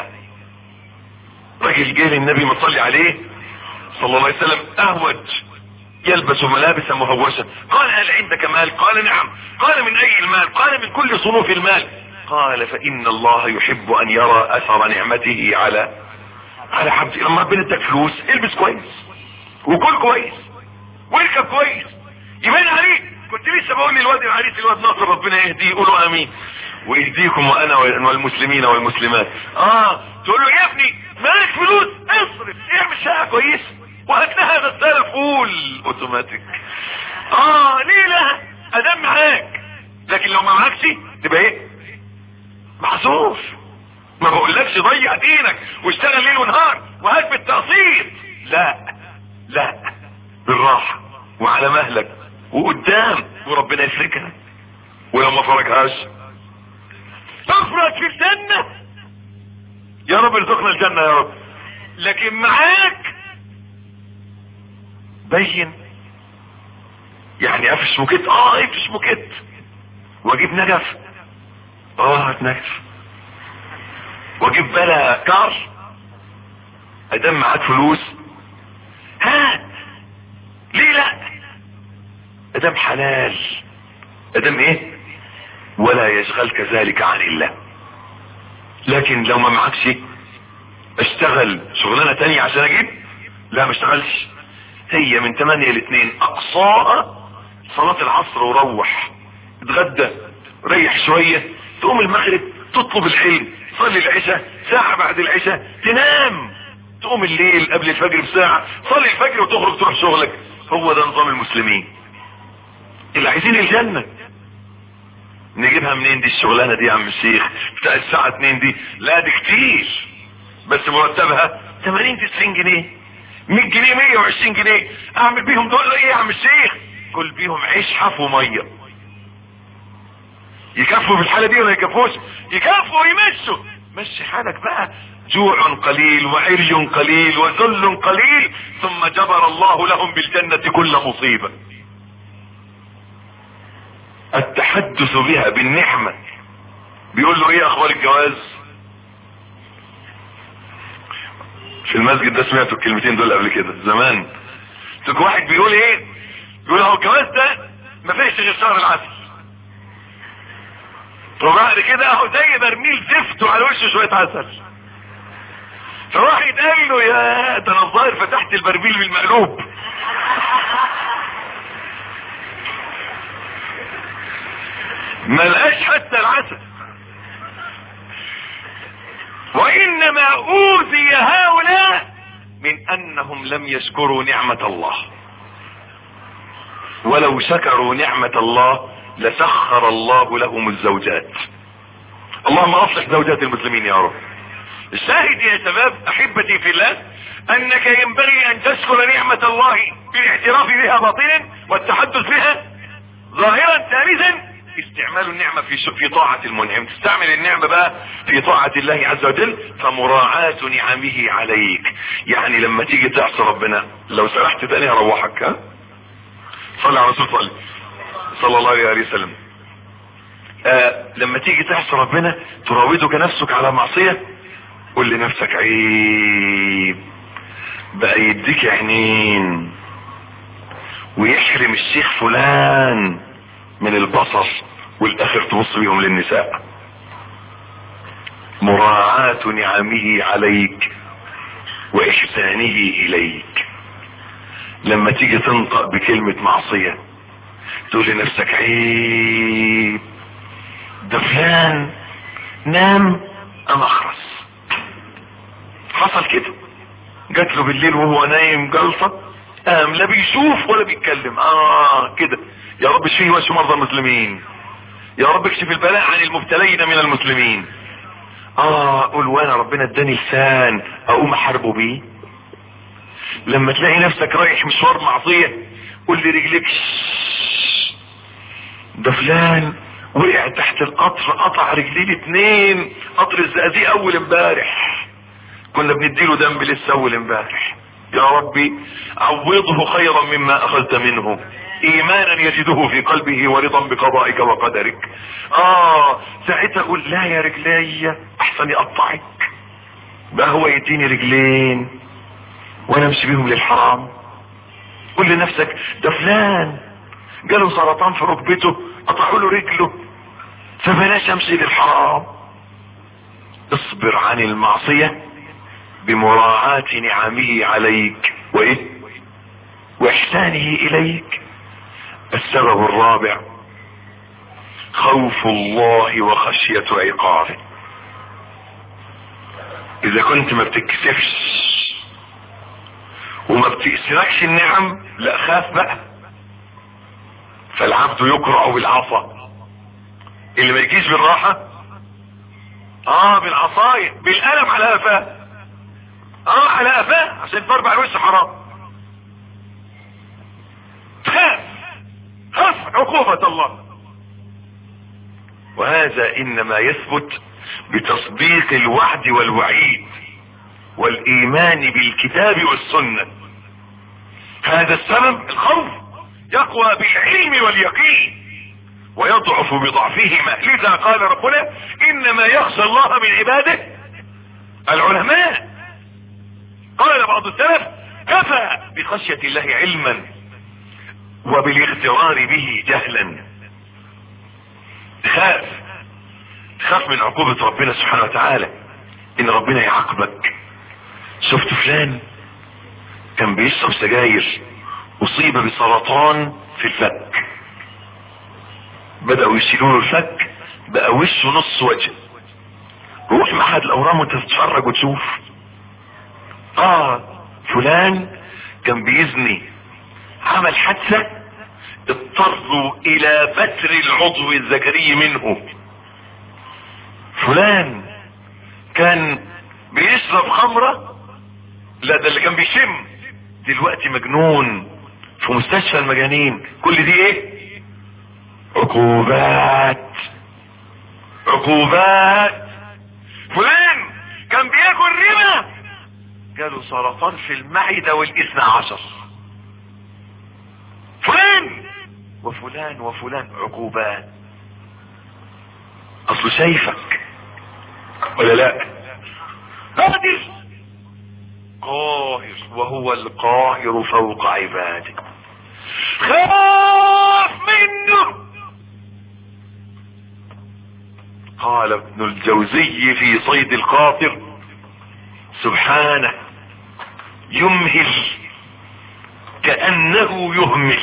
رجل جه للنبي مصلي عليه صلى الله عليه وسلم اهوج يلبس ملابسا مهوشة قال هل عندك مال قال نعم قال من اي المال قال من كل صنوف المال قال فان الله يحب ان يرى اثر نعمته على على عبده لما ربنا اداك فلوس البس كويس وكل كويس واركب كويس يبان عليك كنت لسه بقول للواد العريس الواد ناصر ربنا يهديه يقولوا امين ويهديكم وانا والمسلمين والمسلمات اه تقول له يا ابني مالك فلوس اصرف اعمل شقه كويسه وهات لها غسالة فول اوتوماتيك اه ليه لا ادام معاك لكن لو ما معاكش تبقى ايه محظوظ ما بقولكش ضيع دينك واشتغل ليل ونهار وهات بالتقسيط لا لا بالراحة وعلى مهلك وقدام وربنا يفرجها ولو ما فرجهاش تفرج في الجنة يا رب ارزقنا الجنة يا رب لكن معاك بين يعني افش موكيت اه افش موكيت واجيب نجف اه هات نجف واجيب بلا كار ادام معاك فلوس هات ليه لا ادام حلال ادام ايه ولا يشغلك ذلك عن الله لكن لو ما معكش اشتغل شغلانة تانية عشان اجيب لا ما اشتغلش هي من 8 ل 2 اقصاها صلاة العصر وروح اتغدى ريح شوية تقوم المغرب تطلب العلم صلي العشاء ساعة بعد العشاء تنام تقوم الليل قبل الفجر بساعة صلي الفجر وتخرج تروح شغلك هو ده نظام المسلمين اللي عايزين الجنة نجيبها منين دي الشغلانة دي يا عم الشيخ بتاع الساعة 2 دي لا دي كتير بس مرتبها 80 90 جنيه 100 جنيه 120 جنيه اعمل بيهم دول ايه يا عم الشيخ كل بيهم عيش حف وميه يكفوا في الحالة دي ولا يكفوش يكفوا ويمشوا مشي حالك بقى جوع قليل وعري قليل وذل قليل ثم جبر الله لهم بالجنة كل مصيبة التحدث بها بالنعمة بيقول له ايه اخبار الجواز في المسجد ده سمعتوا الكلمتين دول قبل كده زمان تك واحد بيقول ايه بيقول هو الجواز ده ما فيش غير شهر العسل وبعد كده اهو زي برميل زفت وعلى وشه شويه عسل فواحد قال له يا ده انا الظاهر فتحت البرميل بالمقلوب ما لقاش حتى العسل وانما اوذي هؤلاء من انهم لم يشكروا نعمة الله ولو شكروا نعمة الله لسخر الله لهم الزوجات اللهم اصلح زوجات المسلمين يا رب الشاهد يا شباب احبتي في الله انك ينبغي ان تشكر نعمة الله بالاعتراف بها باطنا والتحدث بها ظاهرا ثالثا استعمال النعمة في في طاعة المنعم تستعمل النعمة بقى في طاعة الله عز وجل فمراعاة نعمه عليك يعني لما تيجي تعصي ربنا لو سرحت تاني هروحك ها صلى على رسول صلى صلى الله عليه وسلم آه لما تيجي تعصي ربنا تراودك نفسك على معصية قل لنفسك عيب بقى يديك عينين ويحرم الشيخ فلان من البصر والاخر تبص بيهم للنساء مراعاة نعمه عليك واحسانه اليك لما تيجي تنطق بكلمة معصية تقول لنفسك عيب ده فلان نام ام اخرس حصل كده جات له بالليل وهو نايم جلطة قام لا بيشوف ولا بيتكلم اه كده يا رب اشفيه واشف مرضى المسلمين يا رب اكشف البلاء عن المبتلين من المسلمين اه قول وانا ربنا اداني لسان اقوم احاربه بيه لما تلاقي نفسك رايح مشوار معصية قول لي رجلك ده فلان وقع تحت القطر قطع رجليه الاتنين قطر الزقازيق اول امبارح كنا بنديله دم لسه اول امبارح يا ربي عوضه خيرا مما اخذت منه ايمانا يجده في قلبه ورضا بقضائك وقدرك اه ساعتها اقول لا يا رجلي احسن يقطعك بقى هو يديني رجلين وانا امشي بيهم للحرام قول لنفسك ده فلان جاله سرطان في ركبته قطعوا له رجله فبلاش امشي للحرام اصبر عن المعصية بمراعاة نعمه عليك وايه واحسانه اليك السبب الرابع خوف الله وخشية عقابه اذا كنت ما بتكسفش وما بتأسركش النعم لا خاف بقى فالعبد يقرع بالعصا اللي ما يجيش بالراحة اه بالعصاية بالقلم على قفاه اه على قفاه عشان تربع الوش حرام خاف خاف عقوبة الله وهذا انما يثبت بتصديق الوعد والوعيد والايمان بالكتاب والسنة هذا السبب الخوف يقوى بالعلم واليقين ويضعف بضعفهما لذا قال ربنا انما يخشى الله من عباده العلماء قال بعض السلف كفى بخشية الله علما وبالاغترار به جهلا تخاف تخاف من عقوبة ربنا سبحانه وتعالى ان ربنا يعاقبك شفت فلان كان بيشرب سجاير اصيب بسرطان في الفك بدأوا يشيلوا له الفك بقى وشه نص وجه روح معهد الاورام وانت تتفرج وتشوف اه فلان كان بيزني عمل حادثة اضطروا الى بتر العضو الذكري منه فلان كان بيشرب خمرة لا ده اللي كان بيشم دلوقتي مجنون في مستشفى المجانين كل دي ايه عقوبات عقوبات فلان كان بياكل ربا جاله سرطان في المعدة والاثنى عشر فلان وفلان وفلان عقوبات اصله شايفك ولا لا قادر قاهر وهو القاهر فوق عباده خاف منه قال ابن الجوزي في صيد القاطر سبحانه يمهل كأنه يهمل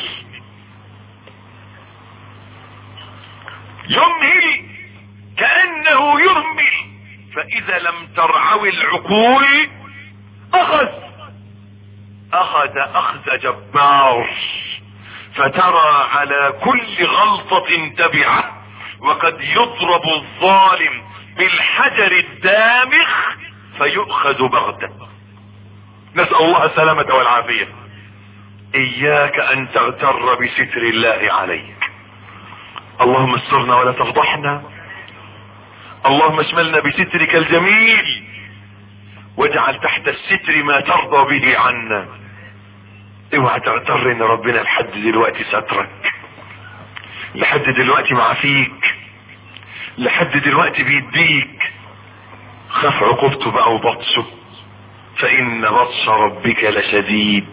يمهل كأنه يهمل فإذا لم ترعوي العقول أخذ أخذ أخذ جبار فترى على كل غلطة تبعه وقد يضرب الظالم بالحجر الدامخ فيؤخذ بغتة نسأل الله السلامة والعافية اياك ان تغتر بستر الله عليك اللهم استرنا ولا تفضحنا اللهم اشملنا بسترك الجميل واجعل تحت الستر ما ترضى به عنا اوعى تغتر ان ربنا لحد دلوقتي سترك لحد دلوقتي معافيك لحد دلوقتي بيديك خاف عقوبته بقى وبطشه فان بطش ربك لشديد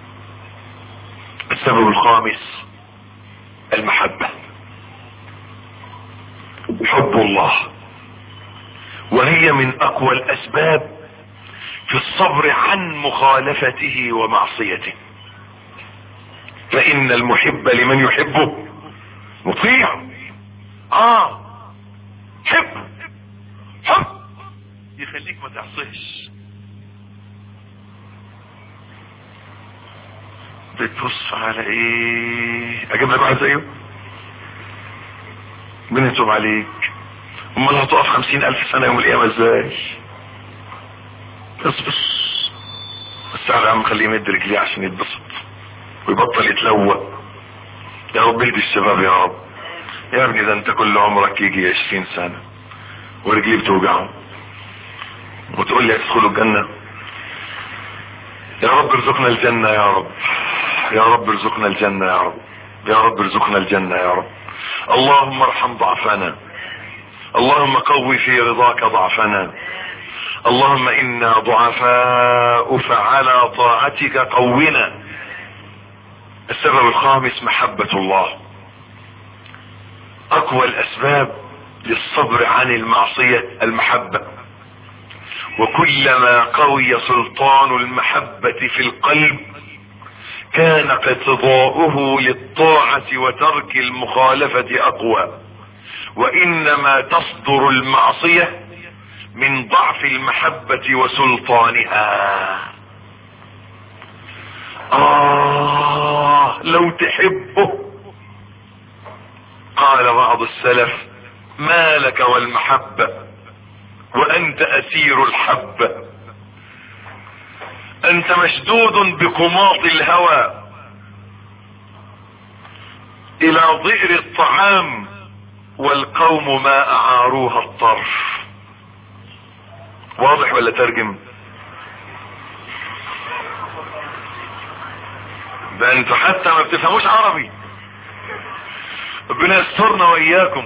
السبب الخامس المحبة حب الله وهي من اقوى الاسباب في الصبر عن مخالفته ومعصيته فان المحب لمن يحبه مطيع اه حب حب يخليك ما تعصيش بتبص على ايه اجيب لك واحد زيه بنتوب عليك امال هتقف خمسين الف سنة يوم القيامة ازاي اصبر بس تعالى يا عم خليه يمد رجليه عشان يتبسط ويبطل يتلوى يا رب اهدي الشباب يا رب يا ابني ده انت كل عمرك يجي عشرين سنة ورجلي بتوجعهم وتقول لي هتدخلوا الجنة يا رب ارزقنا الجنة يا رب يا رب ارزقنا الجنة يا رب يا رب ارزقنا الجنة يا رب اللهم ارحم ضعفنا اللهم قوي في رضاك ضعفنا اللهم انا ضعفاء فعلى طاعتك قونا السبب الخامس محبة الله اقوى الاسباب للصبر عن المعصية المحبة وكلما قوي سلطان المحبة في القلب كان اقتضاؤه للطاعة وترك المخالفة اقوى وانما تصدر المعصية من ضعف المحبة وسلطانها آه لو تحبه قال بعض السلف ما لك والمحبة وانت اسير الحبة انت مشدود بقماط الهوى الى ضئر الطعام والقوم ما اعاروها الطرف واضح ولا ترجم ده انتوا حتى ما بتفهموش عربي ربنا يسترنا واياكم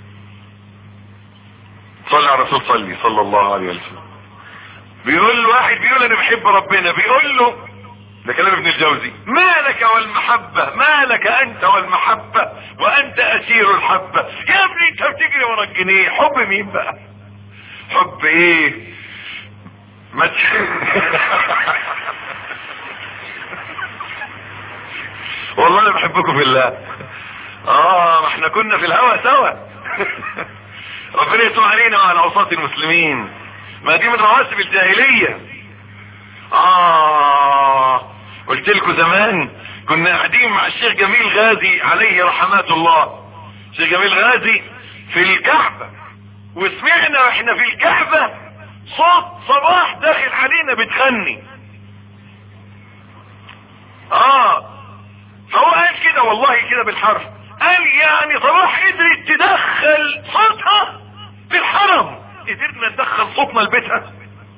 صلى على الرسول صلي صلى الله عليه وسلم بيقول له واحد بيقول انا بحب ربنا بيقول له ده كلام ابن الجوزي ما لك والمحبة ما لك انت والمحبة وانت اسير الحبة يا ابني انت بتجري ورا الجنيه حب مين بقى حب ايه ما تح... والله انا بحبكم في الله اه ما احنا كنا في الهوا سوا ربنا يتوب علينا وعلى عصاة المسلمين ما دي من رواسب الجاهلية اه قلت لكم زمان كنا قاعدين مع الشيخ جميل غازي عليه رحمات الله الشيخ جميل غازي في الكعبة وسمعنا واحنا في الكعبة صوت صباح داخل علينا بتغني اه فهو قال كده والله كده بالحرف قال يعني صباح قدرت تدخل صوتها في الحرم قدرنا ندخل صوتنا لبيتها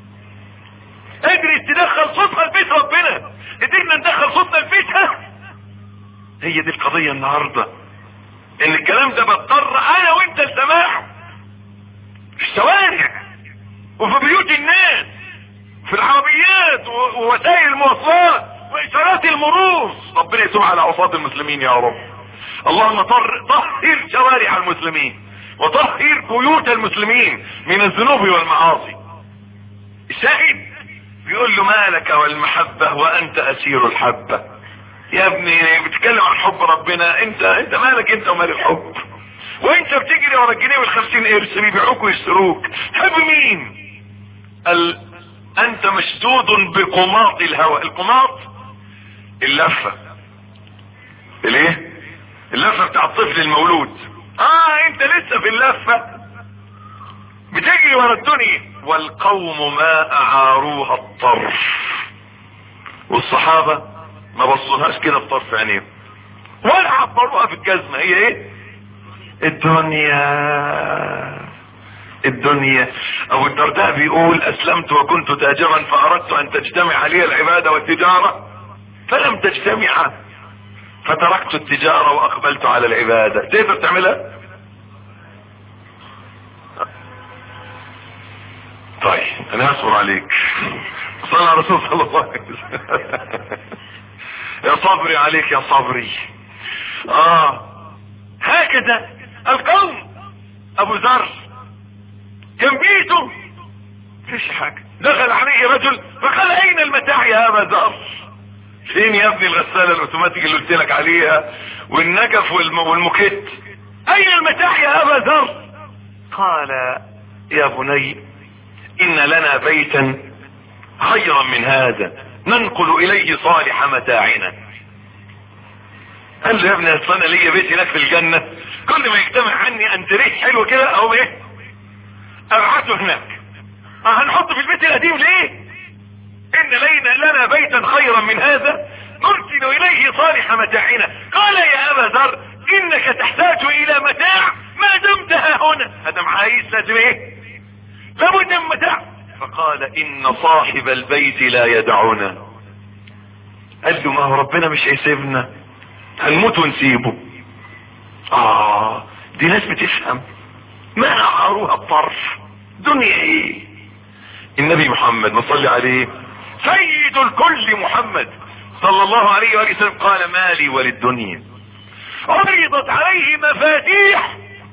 قدرت تدخل صوتها لبيت ربنا قدرنا ندخل صوتنا لبيتها هي دي القضية النهاردة ان الكلام ده بضطر انا وانت لسماعه في الشوارع وفي بيوت الناس في العربيات ووسائل المواصلات واشارات المرور ربنا يتوب على عصاة المسلمين يا رب اللهم طر طهر شوارع المسلمين وطهر بيوت المسلمين من الذنوب والمعاصي الشاهد بيقول له مالك والمحبة وانت اسير الحبة يا ابني بتتكلم عن حب ربنا انت انت مالك انت ومال الحب وانت بتجري ورا الجنيه والخمسين قرش بيبيعوك ويشتروك تحب مين قال انت مشدود بقماط الهوى القماط اللفة الايه اللفة بتاع الطفل المولود اه انت لسه في اللفة بتجري ورا الدنيا والقوم ما اعاروها الطرف والصحابة ما بصولهاش كده بطرف عينيهم ولا عبروها في الجزمة هي ايه الدنيا الدنيا ابو الدرداء بيقول اسلمت وكنت تاجرا فاردت ان تجتمع لي العبادة والتجارة فلم تجتمع فتركت التجارة واقبلت على العبادة تقدر تعملها طيب انا هصبر عليك صلى على رسول صلى الله عليه وسلم يا صبري عليك يا صبري اه هكذا القوم ابو ذر كان بيته فيش حاجة دخل عليه رجل فقال اين المتاع يا ابا ذر فين يا ابني الغسالة الاوتوماتيك اللي قلت لك عليها والنكف والم... والمكت اين المتاع يا ابا ذر قال يا بني ان لنا بيتا خيرا من هذا ننقل اليه صالح متاعنا قال له يا ابني اصل انا ليا بيت هناك في الجنة كل ما يجتمع عني انتريح حلو كده او ايه ابعته هناك اه هنحطه في البيت القديم ليه ان لينا لنا بيتا خيرا من هذا نرسل اليه صالح متاعنا قال يا ابا ذر انك تحتاج الى متاع ما دمت ها هنا هذا عايز لازم ايه لابد من متاع فقال ان صاحب البيت لا يدعنا قال له ما هو ربنا مش هيسيبنا هنموت ونسيبه اه دي ناس بتفهم ما عاروها الطرف دنيا ايه النبي محمد نصلي عليه سيد الكل محمد صلى الله عليه وآله وسلم قال مالي وللدنيا عرضت عليه مفاتيح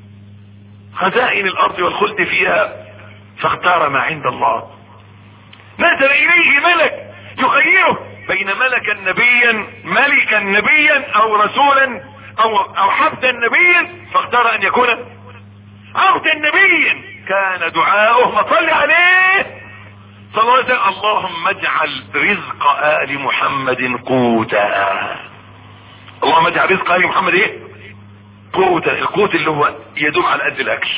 خزائن الارض والخلد فيها فاختار ما عند الله نزل اليه ملك يخيره بين ملكا نبيا ملكا نبيا او رسولا او او حبدا نبيا فاختار ان يكون عبدا نبيا كان دعاؤه فصل عليه صلى الله عليه وسلم اللهم اجعل رزق ال محمد قوتا اللهم اجعل رزق ال محمد ايه قوتا القوت اللي هو يدوم على قد الاكل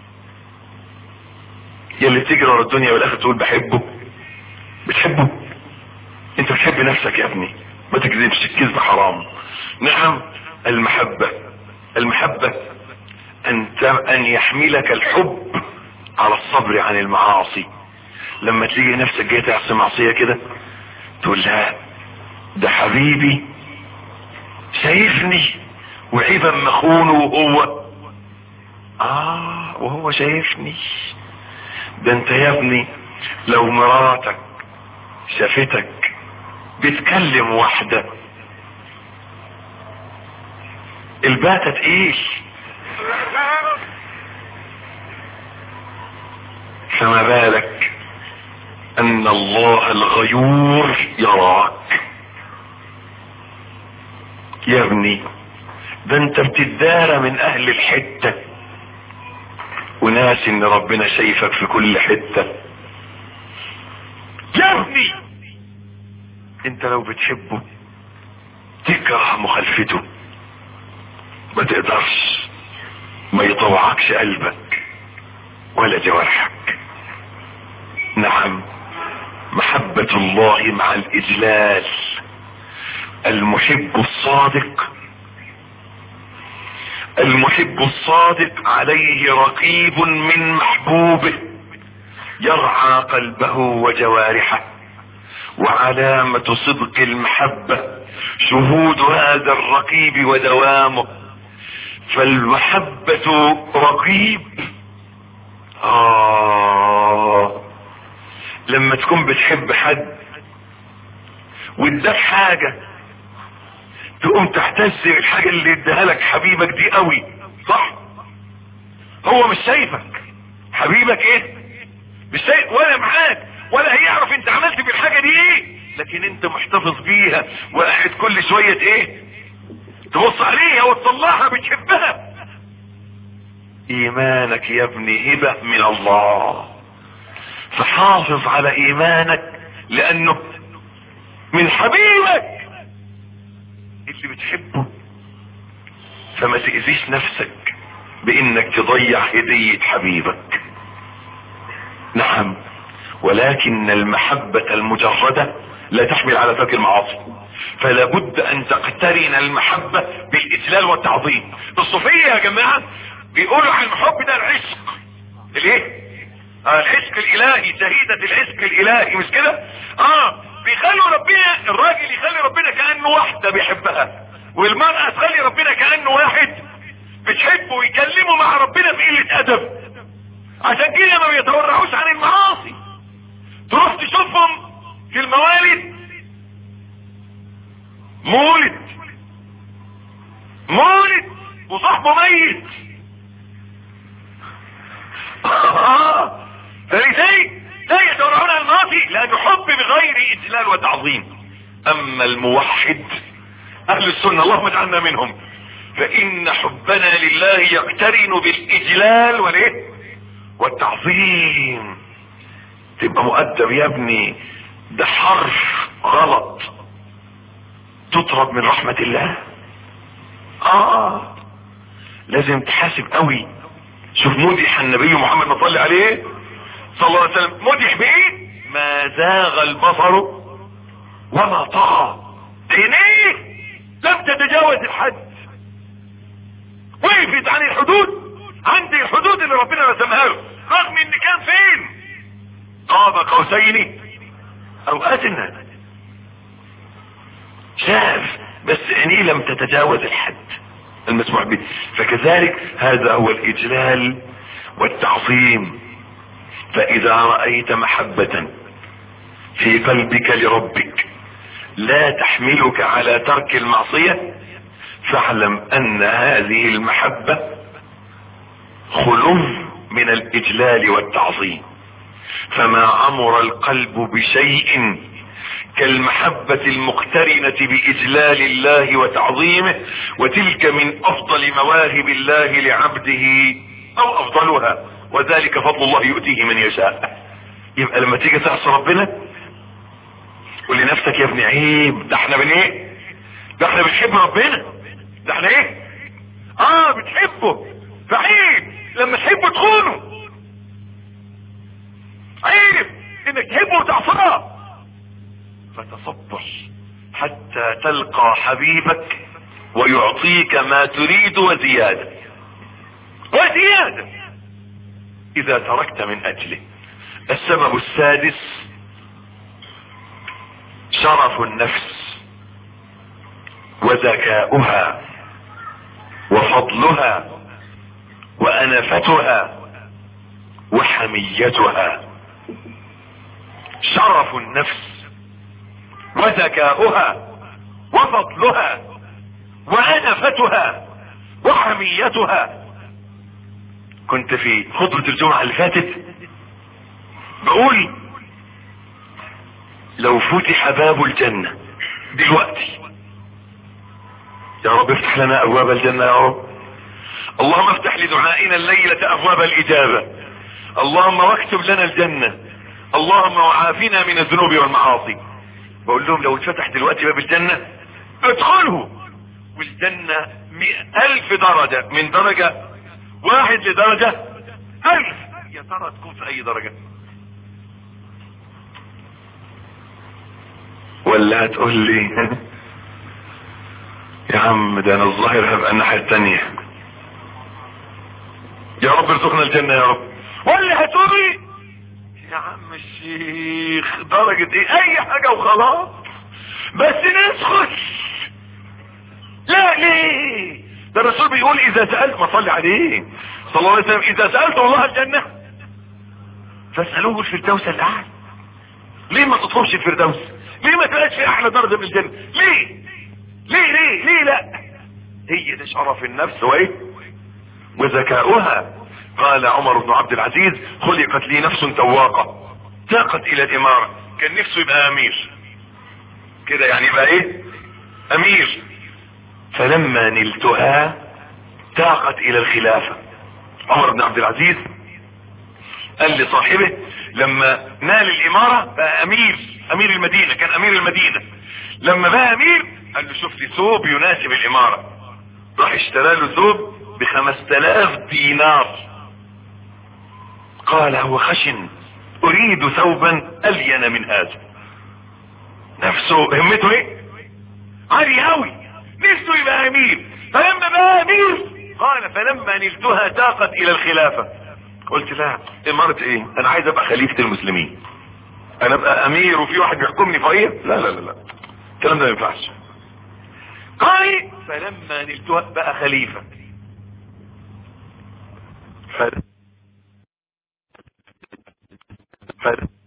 يلي تجري ورا الدنيا والاخر تقول بحبه بتحبه انت بتحب نفسك يا ابني ما تكذبش الكذب حرام نعم المحبة المحبة ان ان يحملك الحب على الصبر عن المعاصي لما تلاقي نفسك جاي تعصي معصية كده تقول لا ده حبيبي شايفني وعيبا مخونه وهو اه وهو شايفني ده انت يا ابني لو مراتك شافتك بتكلم واحدة الباتة تقيل فما بالك ان الله الغيور يراك يا ابني ده انت بتدارى من اهل الحتة وناس ان ربنا شايفك في كل حتة يا ابني انت لو بتحبه تكره مخالفته ما تقدرش ما يطوعكش قلبك ولا جوارحك نعم محبة الله مع الإجلال المحب الصادق المحب الصادق عليه رقيب من محبوبه يرعى قلبه وجوارحه وعلامة صدق المحبة شهود هذا الرقيب ودوامه فالمحبة رقيب آه لما تكون بتحب حد واداك حاجة تقوم تحتز بالحاجة اللي اداها لك حبيبك دي قوي صح هو مش شايفك حبيبك ايه مش شايف ولا معاك ولا هيعرف انت عملت بالحاجة دي ايه لكن انت محتفظ بيها وقاعد كل شوية ايه تبص عليها وتطلعها بتحبها ايمانك يا ابني هبة من الله فحافظ على ايمانك لانه من حبيبك اللي بتحبه فما تأذيش نفسك بانك تضيع هدية حبيبك نعم ولكن المحبة المجردة لا تحمل على ترك المعاصي فلا بد ان تقترن المحبة بالاجلال والتعظيم الصوفية يا جماعة بيقولوا عن الحب ده العشق الايه آه العشق الالهي شهيدة العشق الالهي مش كده اه بيخلوا ربنا الراجل يخلي ربنا كأنه واحدة بيحبها والمرأة تخلي ربنا كأنه واحد بتحبه ويكلموا مع ربنا بقلة ادب عشان كده ما بيتورعوش عن المعاصي تروح تشوفهم في الموالد مولد مولد وصاحبه ميت آه. فلذلك لا يتورعون عن المعاصي لانه حب بغير اجلال وتعظيم اما الموحد اهل السنة اللهم اجعلنا منهم فان حبنا لله يقترن بالاجلال والايه والتعظيم تبقى مؤدب يا ابني ده حرف غلط تطرد من رحمة الله اه لازم تحاسب قوي شوف مدح النبي محمد ما صلي عليه صلى الله عليه وسلم مدح بايه ما زاغ البصر وما طغى عينيه لم تتجاوز الحد وقفت عن الحدود عند الحدود اللي ربنا رسمها له رغم ان كان فين قاب قوسين او ادنى شاف بس عينيه لم تتجاوز الحد المسموح به فكذلك هذا هو الاجلال والتعظيم فاذا رأيت محبة في قلبك لربك لا تحملك على ترك المعصية فاعلم ان هذه المحبة خلو من الاجلال والتعظيم فما عمر القلب بشيء كالمحبة المقترنة بإجلال الله وتعظيمه وتلك من أفضل مواهب الله لعبده أو أفضلها وذلك فضل الله يؤتيه من يشاء يبقى لما تيجي تعصي ربنا قول لنفسك يا ابني عيب ده احنا بن ايه ده احنا بنحب ربنا ده احنا ايه اه بتحبه فعيب لما تحبه تخونه عيب انك تحبه وتعصاه فتصبر حتى تلقى حبيبك ويعطيك ما تريد وزيادة وزيادة اذا تركت من اجله السبب السادس شرف النفس وذكاؤها وفضلها وانفتها وحميتها شرف النفس وذكاؤها وفضلها وانفتها وحميتها كنت في خطبة الجمعة اللي فاتت بقول لو فتح باب الجنة دلوقتي يا رب افتح لنا ابواب الجنة يا رب اللهم افتح لدعائنا الليلة ابواب الاجابة اللهم واكتب لنا الجنة اللهم وعافنا من الذنوب والمعاصي بقول لهم لو اتفتح دلوقتي باب الجنة ادخلوا والجنة مئة الف درجة من درجة واحد لدرجة الف يا ترى تكون في اي درجة ولا هتقول لي يا عم ده انا الظاهر هبقى الناحية التانية يا رب ارزقنا الجنة يا رب ولا هتقول لي يا عم الشيخ درجة ايه اي حاجة وخلاص بس ندخل لا ليه ده الرسول بيقول اذا سألت ما صلي عليه صلى الله عليه وسلم اذا سألتم الله الجنة فاسألوه الفردوس الاعلى ليه ما تطلبش الفردوس ليه ما تبقاش في احلى درجة من الجنة ليه ليه ليه ليه لا هي ده شرف النفس وايه وذكاؤها قال عمر بن عبد العزيز خلقت لي نفس تواقة تاقت الى الامارة كان نفسه يبقى امير كده يعني يبقى ايه امير فلما نلتها تاقت الى الخلافة عمر بن عبد العزيز قال لصاحبه لما نال الامارة بقى امير امير المدينة كان امير المدينة لما بقى امير قال له شوف لي ثوب يناسب الامارة راح اشترى له ثوب بخمس تلاف دينار قال هو خشن اريد ثوبا الين من هذا نفسه همته ايه عالي قوي نفسه يبقى امير فلما بقى امير قال فلما نلتها تاقت الى الخلافة قلت لا امارة ايه انا عايز ابقى خليفة المسلمين انا ابقى امير وفي واحد بيحكمني فقير لا لا لا لا الكلام ده ما ينفعش قال فلما نلتها بقى خليفة ف... ف...